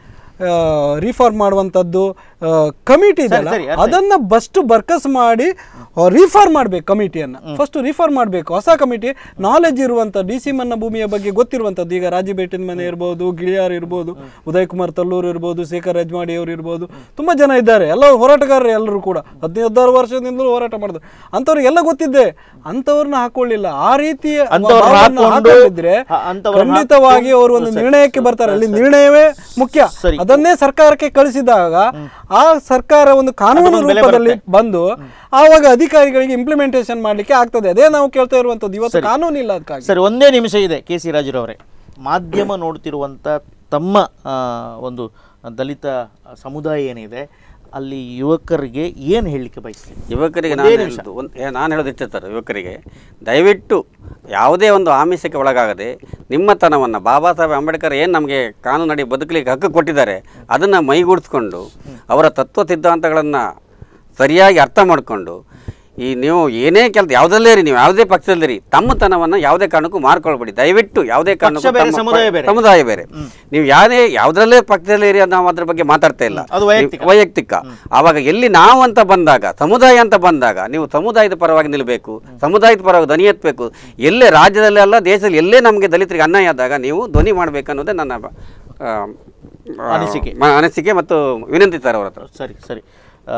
ರಿಫಾರ್ಮ್ ಮಾಡುವಂಥದ್ದು ಕಮಿಟಿ ಇದೆಯಲ್ಲ ಸರಿ, ಅರ್ಥ ಅದನ್ನ ಬಸ್ಟ್ ಬರ್ಕಸ್ ಮಾಡಿ ರಿಫಾರ್ಮ್ ಮಾಡ್ಬೇಕು ಕಮಿಟಿಯನ್ನ ಫಸ್ಟ್ ರಿಫಾರ್ಮ್ ಮಾಡಬೇಕು ಹೊಸ ಕಮಿಟಿ ನಾಲೆಜ್ ಇರುವಂತ ಡಿ ಸಿ ಮನ್ನ ಭೂಮಿಯ ಬಗ್ಗೆ ಗೊತ್ತಿರುವಂತದ್ದು ಈಗ ರಾಜಿ ಬೇಟಿನ ಮನೆ ಇರ್ಬೋದು ಗಿಳಿಯಾರ್ ಇರ್ಬೋದು ಉದಯ್ ಕುಮಾರ್ ತಲ್ಲೂರು ಇರ್ಬೋದು ಶೇಖರ್ ಯಜಮಾಡಿ ಅವರು ಇರ್ಬೋದು ತುಂಬಾ ಜನ ಇದ್ದಾರೆ ಎಲ್ಲ ಹೋರಾಟಗಾರರು ಎಲ್ಲರೂ ಕೂಡ ಹದಿನೈದು ಹದಿನಾರು ವರ್ಷದಿಂದಲೂ ಹೋರಾಟ ಮಾಡಿದ್ರು ಅಂಥವ್ರಿಗೆಲ್ಲ ಗೊತ್ತಿದೆ ಅಂಥವ್ರನ್ನ ಹಾಕೊಳ್ಳಿಲ್ಲ ಆ ರೀತಿಯ ಅಂಥವ್ರನ್ನ ಭಾವವನ್ನ ಹಾಕೊಂಡು- ಹಾಕೊಂಡಿದ್ರೆ ಹ, ಅಂಥವ್ರನ್ನ ಖಂಡಿತವಾಗಿ ಅವರು ಒಂದು ನಿರ್ಣಯಕ್ಕೆ ಬರ್ತಾರೆ ಅಲ್ಲಿ ನಿರ್ಣಯವೇ ಮುಖ್ಯ ಸರಿ. ಅದನ್ನೇ ಸರ್ಕಾರಕ್ಕೆ ಕಳಿಸಿದಾಗ ಆ ಸರ್ಕಾರ ಒಂದು ಕಾನೂನು ಅದಕ್ಕೊಂದು ಬೆಲೆ ರೂಪದಲ್ಲಿ ಬಂದು ಆವಾಗ ಅಧಿಕಾರಿಗಳಿಗೆ ಇಂಪ್ಲಿಮೆಂಟೇಷನ್ ಮಾಡ್ಲಿಕ್ಕೆ ಆಗ್ತದೆ ಅದೇ ನಾವು ಕೇಳ್ತಾ ಇರುವಂತದ್ದು ಇವತ್ತು ಕಾನೂನು ಇಲ್ಲ ಅದಕ್ಕಾಗಿ ಸರಿ ಒಂದೇ ನಿಮಿಷ ಇದೆ ಕೆ ಸಿ ರಾಜುರವರೇ ಮಾಧ್ಯಮ ನೋಡ್ತಿರುವಂಥ ತಮ್ಮ ಆ, ಒಂದು ದಲಿತ ಸಮುದಾಯ ಏನಿದೆ ಅಲ್ಲಿ ಯುವಕರಿಗೆ ಏನು ಹೇಳಲಿಕ್ಕೆ ಬಯಸ್ತೀರಿ ಯುವಕರಿಗೆ ಒಂದೇ ನಾನು ನಿಮಿಷ. ಹೇಳೋದು ಒಂದು ಏ, ನಾನು ಹೇಳೋದು ಇಷ್ಟೇ ಸರ್ ಯುವಕರಿಗೆ ದಯವಿಟ್ಟು ಯಾವುದೇ ಒಂದು ಆಮಿಷಕ್ಕೆ ಒಳಗಾಗದೆ ನಿಮ್ಮತನವನ್ನು ಬಾಬಾ ಸಾಹೇಬ್ ಅಂಬೇಡ್ಕರ್ ಏನು ನಮಗೆ ಕಾನೂನಡಿ ಬದುಕಲಿಕ್ಕೆ ಹಕ್ಕು ಕೊಟ್ಟಿದ್ದಾರೆ ಅದನ್ನು ಮೈಗೂಡಿಸ್ಕೊಂಡು ಅವರ ತತ್ವ ಸಿದ್ಧಾಂತಗಳನ್ನು ಸರಿಯಾಗಿ ಅರ್ಥ ಮಾಡಿಕೊಂಡು ಈ ನೀವು ಏನೇ ಕೆಲಸ ಯಾವುದಲ್ಲೇ ಇರಿ ನೀವು ಯಾವುದೇ ಪಕ್ಷದಲ್ಲಿರಿ ತಮ್ಮತನವನ್ನು ಯಾವುದೇ ಕಾರಣಕ್ಕೂ ಮಾರ್ಕೊಳ್ಬೇಡಿ ದಯವಿಟ್ಟು ಯಾವುದೇ ಕಾರಣಕ್ಕೂ ಬೇರೆ, ತಮ್ಮ ಸಮುದಾಯ ಬೇರೆ. ಸಮುದಾಯ ಬೇರೆ ನೀವು ಯಾರೇ ಯಾವುದರಲ್ಲೇ ಪಕ್ಷದಲ್ಲಿ ಇರಿ ನಾವು ಅದ್ರ ಬಗ್ಗೆ ಮಾತಾಡ್ತಾ ಇಲ್ಲ ಅದು ವೈಯಕ್ತಿಕ. ನೀವು- ವೈಯಕ್ತಿಕ ಆವಾಗ ಎಲ್ಲಿ ನಾವು ಅಂತ ಬಂದಾಗ ಸಮುದಾಯ ಅಂತ ಬಂದಾಗ ನೀವು ಸಮುದಾಯದ ಪರವಾಗಿ ನಿಲ್ಲಬೇಕು ಸಮುದಾಯದ ಪರವಾಗಿ ಧ್ವನಿ ಎತ್ತಬೇಕು ಎಲ್ಲೇ ರಾಜ್ಯದಲ್ಲೇ ಅಲ್ಲ ದೇಶದಲ್ಲಿ ಎಲ್ಲೇ ನಮಗೆ ದಲಿತರಿಗೆ ಅನ್ಯಾಯ ಆದಾಗ ನೀವು ಧ್ವನಿ ಮಾಡಬೇಕು ಅನ್ನೋದೇ ನನ್ನ ಆ, ಆ, ಅನಿಸಿಕೆ. ಮ- ಅನಿಸಿಕೆ ಮತ್ತು ವಿನಂತಿ ಸರ್ ಅವ್ರ ಹತ್ರ ಸರಿ ಸರಿ ಆ,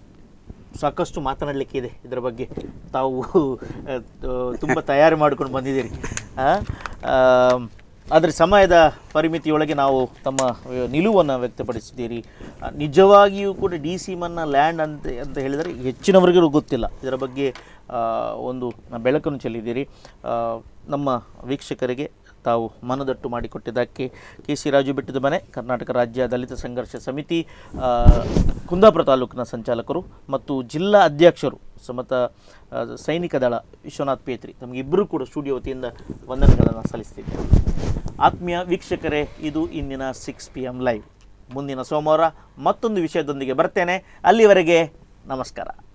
ಸಾಕಷ್ಟು ಮಾತನಾಡಲಿಕ್ಕೆ ಇದೆ ಇದರ ಬಗ್ಗೆ ತಾವು ತುಂಬ ತಯಾರಿ ಮಾಡ್ಕೊಂಡು ಬಂದಿದ್ದೀರಿ ಆ, ಆ, ಆದರೆ ಸಮಯದ ಪರಿಮಿತಿಯೊಳಗೆ ನಾವು ತಮ್ಮ ನಿಲುವನ್ನು ವ್ಯಕ್ತಪಡಿಸಿದ್ದೀರಿ ಆ, ನಿಜವಾಗಿಯೂ ಕೂಡ ಡಿ ಸಿ ಮನ್ನ ಲ್ಯಾಂಡ್ ಅಂತ ಅಂತ ಹೇಳಿದರೆ ಹೆಚ್ಚಿನವರಿಗೂ ಗೊತ್ತಿಲ್ಲ ಇದರ ಬಗ್ಗೆ ಆ, ಒಂದು ಬೆಳಕನ್ನು ಚೆಲ್ಲಿದ್ದೀರಿ ಆ, ನಮ್ಮ ವೀಕ್ಷಕರಿಗೆ ತಾವು ಮನದಟ್ಟು ಮಾಡಿಕೊಟ್ಟಿದ್ದಕ್ಕೆ ಕೆ ಸಿ ರಾಜು ಬೆಟ್ಟದ ಮನೆ ಕರ್ನಾಟಕ ರಾಜ್ಯ ದಲಿತ ಸಂಘರ್ಷ ಸಮಿತಿ ಆ, ಕುಂದಾಪುರ ತಾಲೂಕಿನ ಸಂಚಾಲಕರು ಮತ್ತು ಜಿಲ್ಲಾ ಅಧ್ಯಕ್ಷರು ಸಮತ ಆ, ಸೈನಿಕ ದಳ ವಿಶ್ವನಾಥ್ ಪೇತ್ರಿ ತಮಗಿಬ್ಬರೂ ಕೂಡ ಸ್ಟುಡಿಯೋ ವತಿಯಿಂದ ವಂದನೆಗಳನ್ನು ಸಲ್ಲಿಸ್ತಿದ್ದೇವೆ ಆತ್ಮೀಯ ವೀಕ್ಷಕರೇ ಇದು ಇಂದಿನ ಸಿಕ್ಸ್ ಪಿ ಎಮ್ ಲೈವ್ ಮುಂದಿನ ಸೋಮವಾರ ಮತ್ತೊಂದು ವಿಷಯದೊಂದಿಗೆ ಬರ್ತೇನೆ ಅಲ್ಲಿವರೆಗೆ ನಮಸ್ಕಾರ